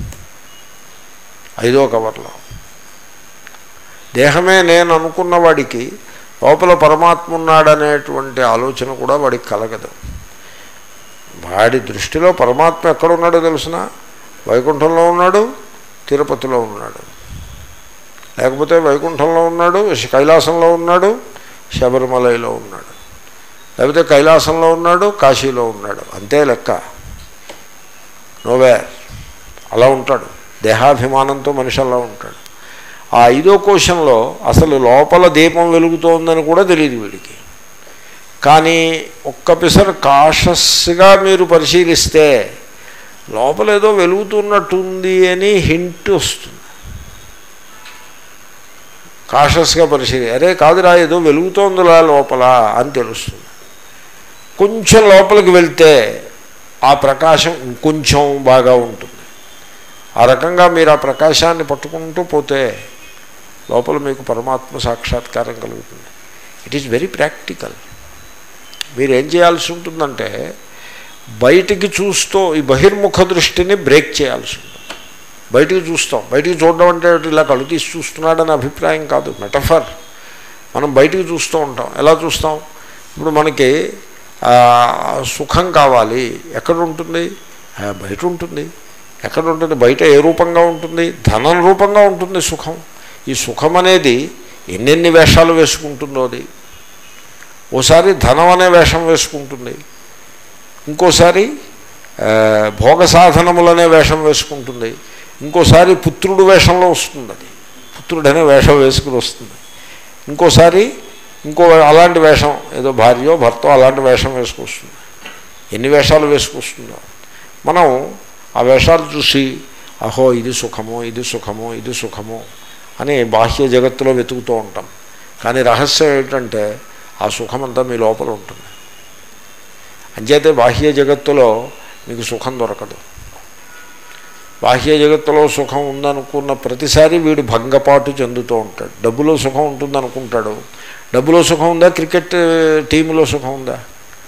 ఐదో కవర్లో దేహమే నేను అనుకున్న వాడికి లోపల పరమాత్మ ఉన్నాడనేటువంటి ఆలోచన కూడా వాడికి కలగదు వాడి దృష్టిలో పరమాత్మ ఎక్కడున్నాడో తెలుసిన వైకుంఠంలో ఉన్నాడు తిరుపతిలో ఉన్నాడు లేకపోతే వైకుంఠంలో ఉన్నాడు కైలాసంలో ఉన్నాడు శబరిమలలో ఉన్నాడు లేకపోతే కైలాసంలో ఉన్నాడు కాశీలో ఉన్నాడు అంతే లెక్క నోవేర్ అలా ఉంటాడు దేహాభిమానంతో మనిషి అలా ఉంటాడు ఆ ఐదో కోశంలో అసలు లోపల దీపం వెలుగుతోందని కూడా తెలియదు వీడికి కానీ ఒక్క పిసర్ కాషస్గా మీరు పరిశీలిస్తే లోపల ఏదో వెలుగుతున్నట్టుంది అని హింట్ వస్తుంది కాషస్గా పరిశీలి అరే కాదురా ఏదో వెలుగుతోందిలా లోపల అని తెలుస్తుంది కొంచెం లోపలికి వెళ్తే ఆ ప్రకాశం ఇంకొంచెం బాగా ఉంటుంది ఆ రకంగా మీరు ఆ ప్రకాశాన్ని పట్టుకుంటూ పోతే లోపల మీకు పరమాత్మ సాక్షాత్కారం కలుగుతుంది ఇట్ ఈస్ వెరీ ప్రాక్టికల్ మీరు ఏం చేయాల్సి ఉంటుందంటే బయటికి చూస్తూ ఈ బహిర్ముఖ దృష్టిని బ్రేక్ చేయాల్సి ఉంటుంది బయటికి చూస్తాం బయటికి చూడడం అంటే ఇలా కళ్ళు తీసి చూస్తున్నాడని అభిప్రాయం కాదు మెటఫర్ మనం బయటికి చూస్తూ ఉంటాం ఎలా చూస్తాం ఇప్పుడు మనకి ఆ, సుఖం కావాలి ఎక్కడ ఉంటుంది ఆ, బయట ఉంటుంది ఎక్కడ ఉంటుంది బయట ఏ రూపంగా ఉంటుంది ధనం రూపంగా ఉంటుంది సుఖం ఈ సుఖం అనేది ఎన్నెన్ని వేషాలు వేసుకుంటుందో అది ఓసారి ధనం అనే వేషం వేసుకుంటుంది ఇంకోసారి ఆ, భోగ సాధనములనే వేషం వేసుకుంటుంది ఇంకోసారి పుత్రుడు వేషంలో వస్తుంది అది పుత్రుడనే వేషం వేసుకుని వస్తుంది ఇంకోసారి ఇంకో అలాంటి వేషం ఏదో భార్యో భర్తో అలాంటి వేషం వేసుకొస్తుంది ఎన్ని వేషాలు వేసుకొస్తుందో మనం ఆ వేషాలు చూసి అహో ఇది సుఖము ఇది సుఖము ఇది సుఖము అని బాహ్య జగత్తులో వెతుకుతూ ఉంటాం కానీ రహస్యం ఏంటంటే ఆ సుఖమంతా మీ లోపల ఉంటుంది అంచేతే బాహ్య జగత్తులో మీకు సుఖం దొరకదు బాహ్య జగత్తులో సుఖం ఉందనుకున్న ప్రతిసారి వీడు భంగపాటు చెందుతూ ఉంటాడు డబ్బులో సుఖం ఉంటుందనుకుంటాడు డబ్బులో సుఖం ఉందా క్రికెట్ టీంలో సుఖం ఉందా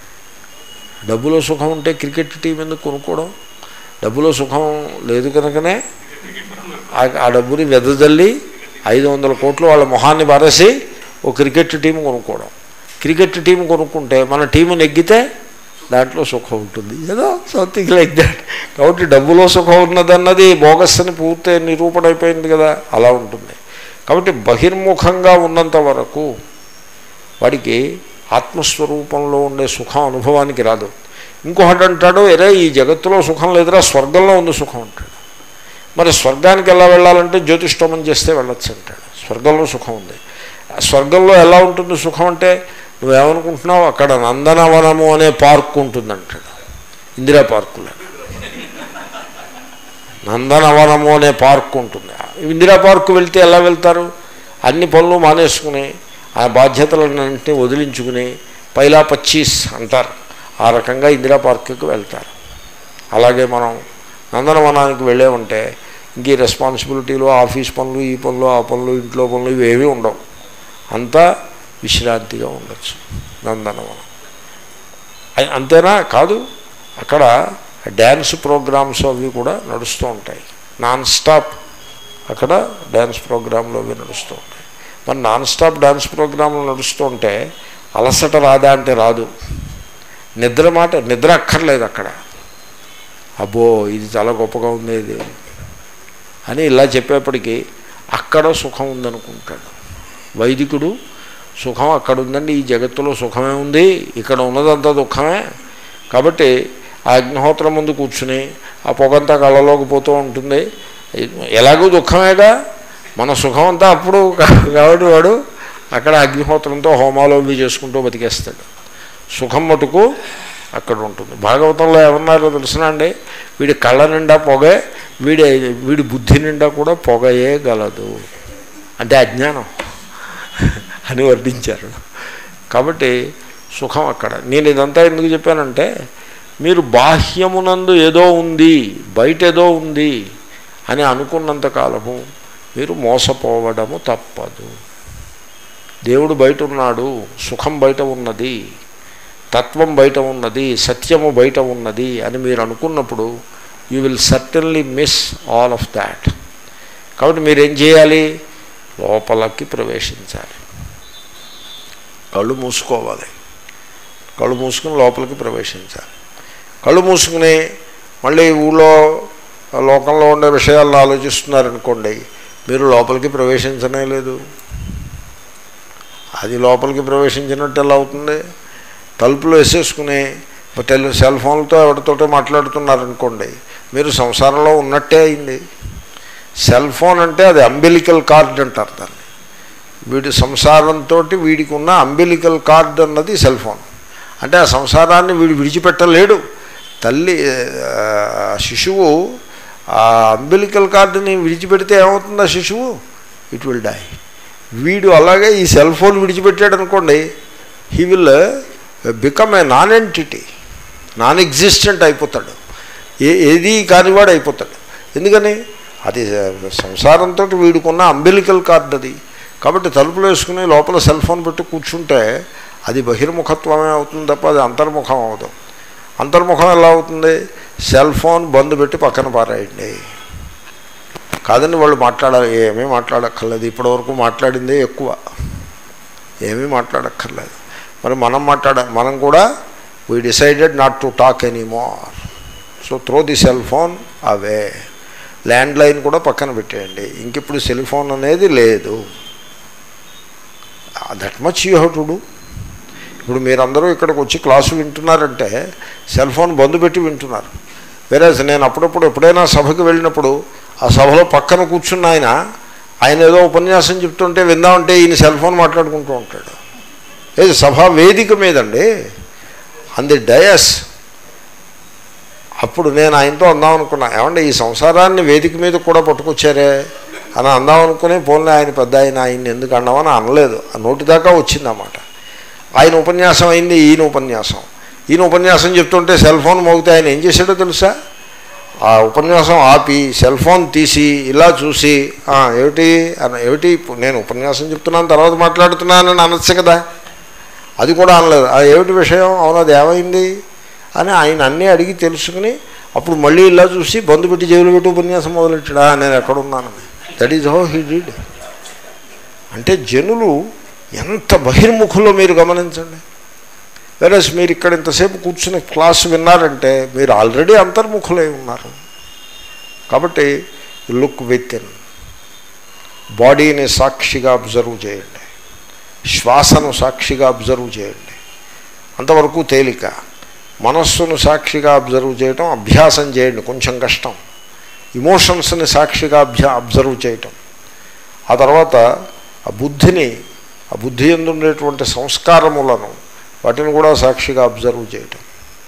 డబ్బులో సుఖం ఉంటే క్రికెట్ టీం ఎందుకు కొనుక్కోవడం డబ్బులో సుఖం లేదు కనుకనే ఆ- ఆ డబ్బుని వెదజల్లి ఐదు వందల కోట్లు వాళ్ళ మొహాన్ని బారేసి ఓ క్రికెట్ టీం కొనుక్కోవడం క్రికెట్ టీం కొనుక్కుంటే మన టీము నెగ్గితే దాంట్లో సుఖం ఉంటుంది ఏదో సంథింగ్ లైక్ దాట్ కాబట్టి డబ్బులో సుఖం ఉన్నదన్నది బోగస్ అని పూర్తి నిరూపణ అయిపోయింది కదా అలా ఉంటుంది కాబట్టి బహిర్ముఖంగా ఉన్నంత వరకు వాడికి ఆత్మస్వరూపంలో ఉండే సుఖం అనుభవానికి రాదు ఇంకొకటి అంటాడు ఎరే ఈ జగత్తులో సుఖం లేదురా స్వర్గంలో ఉంది సుఖం అంటాడు మరి స్వర్గానికి ఎలా వెళ్ళాలంటే జ్యోతిష్టోమం చేస్తే వెళ్ళొచ్చు అంటాడు స్వర్గంలో సుఖం ఉంది ఆ స్వర్గంలో ఎలా ఉంటుంది సుఖం అంటే నువ్వేమనుకుంటున్నావు అక్కడ నందనవనము అనే పార్క్ ఉంటుంది అంటాడు ఇందిరా పార్కులో నందనవనము అనే పార్క్ ఉంటుంది ఇందిరా పార్కు వెళ్తే ఎలా వెళ్తారు అన్ని పనులు మానేసుకుని ఆ బాధ్యతలన్నింటినీ వదిలించుకుని పైలా పచ్చీస్ అంటారు ఆ రకంగా ఇందిరా పార్కుకి వెళ్తారు అలాగే మనం నందనవనానికి వెళ్ళామంటే ఇంక ఈ రెస్పాన్సిబిలిటీలు ఆఫీస్ పనులు ఈ పనులు ఆ పనులు ఇంట్లో పనులు ఇవేమీ ఉండవు అంతా విశ్రాంతిగా ఉండొచ్చు నందనవనం అయ్- అంతేనా కాదు అక్కడ డ్యాన్స్ ప్రోగ్రామ్స్ అవి కూడా నడుస్తూ ఉంటాయి నాన్ స్టాప్ అక్కడ డ్యాన్స్ ప్రోగ్రాంలు అవి నడుస్తూ ఉంటాయి మరి నాన్ స్టాప్ డ్యాన్స్ ప్రోగ్రాంలు నడుస్తూ ఉంటే అలసట రాదా అంటే రాదు నిద్ర మాట నిద్ర అక్కర్లేదు అక్కడ అబ్బో ఇది చాలా గొప్పగా ఉంది ఇది అని ఇలా చెప్పేప్పటికీ అక్కడ సుఖం ఉందనుకుంటాడు వైదికుడు సుఖం అక్కడ ఉందండి ఈ జగత్తులో సుఖమే ఉంది ఇక్కడ ఉన్నదంతా దుఃఖమే కాబట్టి ఆ అగ్నిహోత్రం ముందు కూర్చుని ఆ పొగంతా కళ్ళలోకి పోతూ ఉంటుంది ఎలాగూ దుఃఖమేగా మన సుఖం అంతా అప్పుడు కా- కాబట్టి వాడు అక్కడ అగ్నిహోత్రంతో హోమాలు అవి చేసుకుంటూ బతికేస్తాడు సుఖం మటుకు అక్కడ ఉంటుంది భాగవతంలో ఏమన్నారో తెలుసునండి వీడి కళ్ళ నిండా పొగే వీడి వీడి బుద్ధి నిండా కూడా పొగయే గలదు అంటే అజ్ఞానం అని వర్ణించారు కాబట్టి సుఖం అక్కడ నేను ఇదంతా ఎందుకు చెప్పానంటే మీరు బాహ్యమునందు ఏదో ఉంది బయట ఏదో ఉంది అని అనుకున్నంత కాలము మీరు మోసపోవడము తప్పదు దేవుడు బయట ఉన్నాడు సుఖం బయట ఉన్నది తత్వం బయట ఉన్నది సత్యము బయట ఉన్నది అని మీరు అనుకున్నప్పుడు you will certainly miss all of that కాబట్టి మీరేం చేయాలి లోపలికి ప్రవేశించాలి కళ్ళు మూసుకోవాలి కళ్ళు మూసుకుని లోపలికి ప్రవేశించాలి కళ్ళు మూసుకుని మళ్ళీ ఊళ్ళో లోకంలో ఉండే విషయాలను ఆలోచిస్తున్నారనుకోండి మీరు లోపలికి ప్రవేశించనే లేదు అది లోపలికి ప్రవేశించినట్టు ఎలా అవుతుంది తలుపులు వేసేసుకుని టెలి సెల్ ఫోన్లతో ఎవరితోటో మాట్లాడుతున్నారనుకోండి మీరు సంసారంలో ఉన్నట్టే అయింది సెల్ ఫోన్ అంటే అది అంబిలికల్ కార్డ్ అంటారు దాన్ని వీడి సంసారంతో వీడికి ఉన్న అంబిలికల్ కార్డ్ అన్నది సెల్ ఫోన్ అంటే ఆ సంసారాన్ని వీడు విడిచిపెట్టలేడు తల్లి ఆ, శిశువు ఆ అంబిలికల్ కార్డుని విడిచిపెడితే ఏమవుతుంది ఆ శిశువు ఇట్ విల్ డై వీడు అలాగే ఈ సెల్ ఫోన్ విడిచిపెట్టాడు అనుకోండి he will become a non entity non existent అయిపోతాడు ఏ ఏది కానివాడు అయిపోతాడు ఎందుకని అది సంసారంతో వీడుకున్న అంబిలికల్ కార్డ్ అది కాబట్టి తలుపులు వేసుకుని లోపల సెల్ ఫోన్ పెట్టి కూర్చుంటే అది బహిర్ముఖత్వమే అవుతుంది తప్ప అది అంతర్ముఖం అవదు అంతర్ముఖం ఎలా అవుతుంది సెల్ ఫోన్ బంద్ పెట్టి పక్కన పారేయండి కాదండి వాళ్ళు మాట్లాడాలి ఏమీ మాట్లాడక్కర్లేదు ఇప్పటివరకు మాట్లాడిందే ఎక్కువ ఏమీ మాట్లాడక్కర్లేదు మరి మనం మాట్లాడ మనం కూడా we decided not to talk anymore so throw the cell phone away land line కూడా పక్కన పెట్టేయండి ఇంక ఇప్పుడు సెల్ ఫోన్ అనేది లేదు that much you have to do ఇప్పుడు మీరందరూ ఇక్కడికి వచ్చి క్లాసు వింటున్నారంటే సెల్ ఫోన్ బంద్ పెట్టి వింటున్నారు వేరే నేను అప్పుడప్పుడు ఎప్పుడైనా సభకి వెళ్ళినప్పుడు ఆ సభలో పక్కన కూర్చున్న ఆయన ఆయన ఏదో ఉపన్యాసం చెప్తుంటే విందామంటే ఈయన సెల్ ఫోన్ మాట్లాడుకుంటూ ఉంటాడు ఏది సభా వేదిక మీదండి అంది డయస్ అప్పుడు నేను ఆయనతో అందాం అనుకున్నా ఏమంటే ఈ సంసారాన్ని వేదిక మీద కూడా పట్టుకొచ్చారే అని అందాం అనుకుని పోన్లే ఆయన పెద్ద ఆయన ఆయన్ని ఎందుకు అన్నామని అనలేదు ఆ నోటి దాకా వచ్చిందన్నమాట ఆయన ఉపన్యాసం అయింది ఈయన ఉపన్యాసం ఈయన ఉపన్యాసం చెప్తుంటే సెల్ ఫోన్ మోగితే ఆయన ఏం చేశాడో తెలుసా ఆ ఉపన్యాసం ఆపి సెల్ ఫోన్ తీసి ఇలా చూసి "ఆ, ఏమిటి అన్న ఏమిటి నేను ఉపన్యాసం చెప్తున్నాను తర్వాత మాట్లాడుతున్నానని అనొచ్చు కదా అది కూడా అనలేదు ఆ ఏమిటి విషయం అవును అది ఏమైంది అని ఆయన అన్నీ అడిగి తెలుసుకుని అప్పుడు మళ్ళీ ఇలా చూసి బంధు పెట్టి జైలు పెట్టి ఉపన్యాసం మొదలెట్టాడా నేను ఎక్కడున్నానని that is how he did అంటే జనులు ఎంత బహిర్ముఖులో మీరు గమనించండి వెరస్ మీరు ఇక్కడ ఇంతసేపు కూర్చుని క్లాస్ విన్నారంటే మీరు ఆల్రెడీ అంతర్ముఖులై ఉన్నారు కాబట్టి లుక్ విత్ ఇన్ బాడీని సాక్షిగా అబ్జర్వ్ చేయండి శ్వాసను సాక్షిగా అబ్జర్వ్ చేయండి అంతవరకు తేలిక మనస్సును సాక్షిగా అబ్జర్వ్ చేయటం అభ్యాసం చేయండి కొంచెం కష్టం ఇమోషన్స్ని సాక్షిగా అభ్యా అబ్జర్వ్ చేయటం ఆ తర్వాత ఆ బుద్ధిని ఆ బుద్ధి ఎందుండేటువంటి సంస్కారములను వాటిని కూడా సాక్షిగా అబ్జర్వ్ చేయటం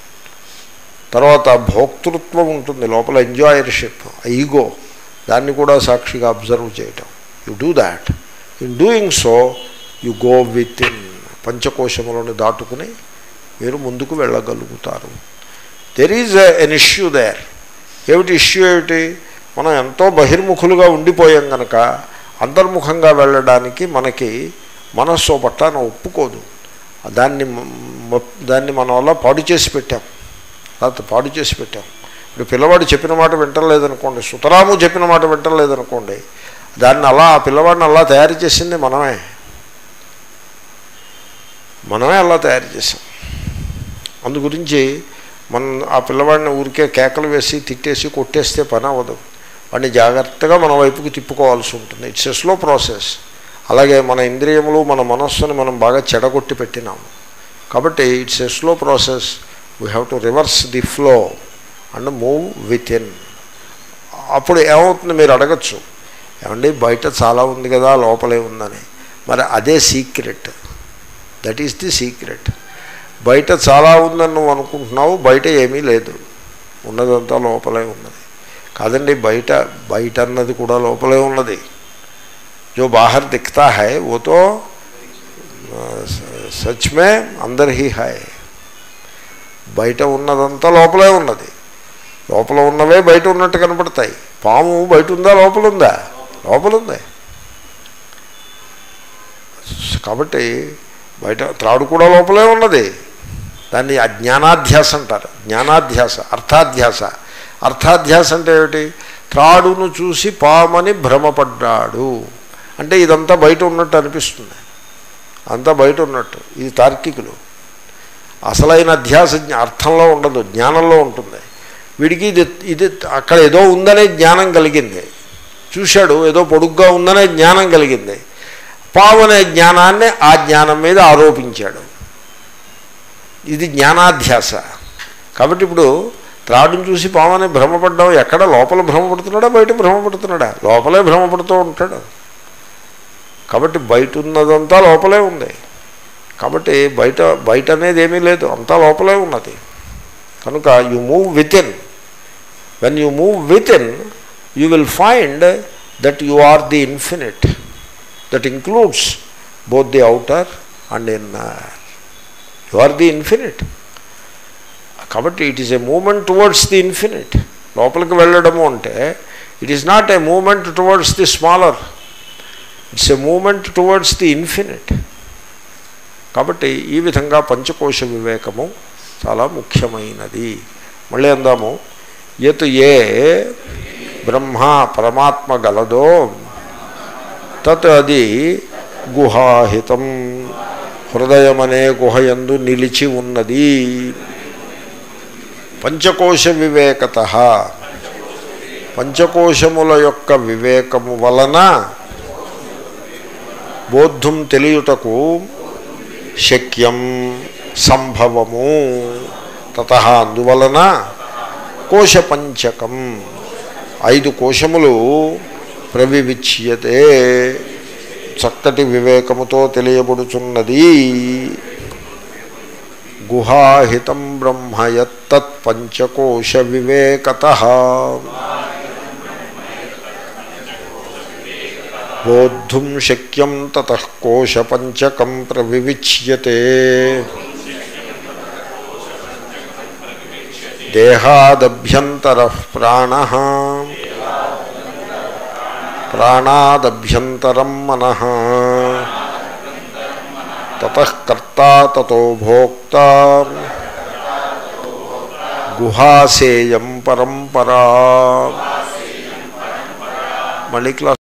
తర్వాత భోక్తృత్వం ఉంటుంది లోపల ఎంజాయర్షిప్ ఈగో దాన్ని కూడా సాక్షిగా అబ్జర్వ్ చేయటం you do that in doing so you go within పంచకోశములను దాటుకుని మీరు ముందుకు వెళ్ళగలుగుతారు there is an issue there ఏమిటి ఇష్యూ ఏమిటి మనం ఎంతో బహిర్ముఖులుగా ఉండిపోయాం కనుక అంతర్ముఖంగా వెళ్ళడానికి మనకి మనస్సు పట్టాన ఒప్పుకోదు దాన్ని మ- దాన్ని మన వల్ల పాడు చేసి పెట్టాం లేకపోతే పాడు చేసి పెట్టాం ఇప్పుడు పిల్లవాడు చెప్పిన మాట వింటలేదనుకోండి సుతరాము చెప్పిన మాట వింటలేదనుకోండి దాన్ని అలా ఆ పిల్లవాడిని అలా తయారు చేసింది మనమే మనమే అలా తయారు చేసాం అందు గురించి మనం ఆ పిల్లవాడిని ఊరికే కేకలు వేసి తిట్టేసి కొట్టేస్తే పని అవ్వదు వాడిని జాగ్రత్తగా మన వైపుకి తిప్పుకోవాల్సి ఉంటుంది ఇట్స్ ఎ స్లో ప్రాసెస్ అలాగే మన ఇంద్రియములు మన మనస్సుని మనం బాగా చెడగొట్టి పెట్టినాము కాబట్టి it's a slow process we have to reverse the flow and move within అప్పుడు ఏమవుతుంది మీరు అడగచ్చు ఏమండి బయట చాలా ఉంది కదా లోపలే ఉందని మరి అదే secret that is the secret బయట చాలా ఉందని నువ్వు అనుకుంటున్నావు బయట ఏమీ లేదు ఉన్నదంతా లోపలే ఉన్నది కాదండి బయట బయట అన్నది కూడా లోపలే ఉన్నది जो बाहर दिखता है वो तो आ, सच में अंदर ही है బయట ఉన్నదంతా లోపలే ఉన్నది లోపల ఉన్నవే బయట ఉన్నట్టు కనపడతాయి పాము బయట ఉందా లోపల ఉందా లోపల ఉంది కాబట్టి బయట త్రాడు కూడా లోపలే ఉన్నది దాన్ని అజ్ఞానాధ్యాస అంటారు జ్ఞానాధ్యాస అర్థాధ్యాస అర్థాధ్యాస అంటే ఏమిటి త్రాడును చూసి పామని భ్రమపడ్డాడు అంటే ఇదంతా బయట ఉన్నట్టు అనిపిస్తుంది అంతా బయట ఉన్నట్టు ఇది తార్కికులు అసలైన అధ్యాస జ్ఞా- అర్థంలో ఉండదు జ్ఞానంలో ఉంటుంది వీడికి ఇది ఇది అక్కడ ఏదో ఉందనే జ్ఞానం కలిగింది చూశాడు ఏదో పొడుగ్గా ఉందనే జ్ఞానం కలిగింది పావు అనే జ్ఞానాన్ని ఆ జ్ఞానం మీద ఆరోపించాడు ఇది జ్ఞానాధ్యాస కాబట్టి ఇప్పుడు త్రాడును చూసి పామని భ్రమపడ్డాం ఎక్కడ లోపల భ్రమపడుతున్నాడా బయట భ్రమపడుతున్నాడా లోపలే భ్రమపడుతూ ఉంటాడు కాబట్టి బయట ఉన్నదంతా లోపలే ఉంది కాబట్టి బయట బయట అనేది ఏమీ లేదు అంతా లోపలే ఉన్నది కనుక you move within when you move within you will find that you are the infinite that includes both the outer and inner you are the infinite కాబట్టి it is a moment towards the infinite లోపలికి వెళ్ళడము అంటే it is not a moment towards the smaller it's a moment towards the infinite కాబట్టి ఈ విధంగా పంచకోశ వివేకము చాలా ముఖ్యమైనది మళ్ళీ అందాము ఎతు ఏ బ్రహ్మ పరమాత్మ గలదో తత్ అది గుహాహితం హృదయమనే గుహయందు నిలిచి ఉన్నది పంచకోశ వివేకత పంచకోశముల యొక్క వివేకము వలన బోద్ధం తెలియుటకు శక్యం సంభవము తత అందువలన కోశపంచకం ఐదు కోశములు ప్రవివిచ్యతే చక్కటి వివేకముతో తెలియబడుచున్నది గుహాహితం బ్రహ్మయత్తత్ పంచకోశ వివేకత బోద్ధుం శక్యం తత కోశపంచకం ప్రవివిచ్యతే దేహాదభ్యంతర ప్రాణ ప్రాణాదభ్యంతరం మన తతకర్తా తో భోక్త గుహాసేయం పరంపరా మళ్ళీ క్లాస్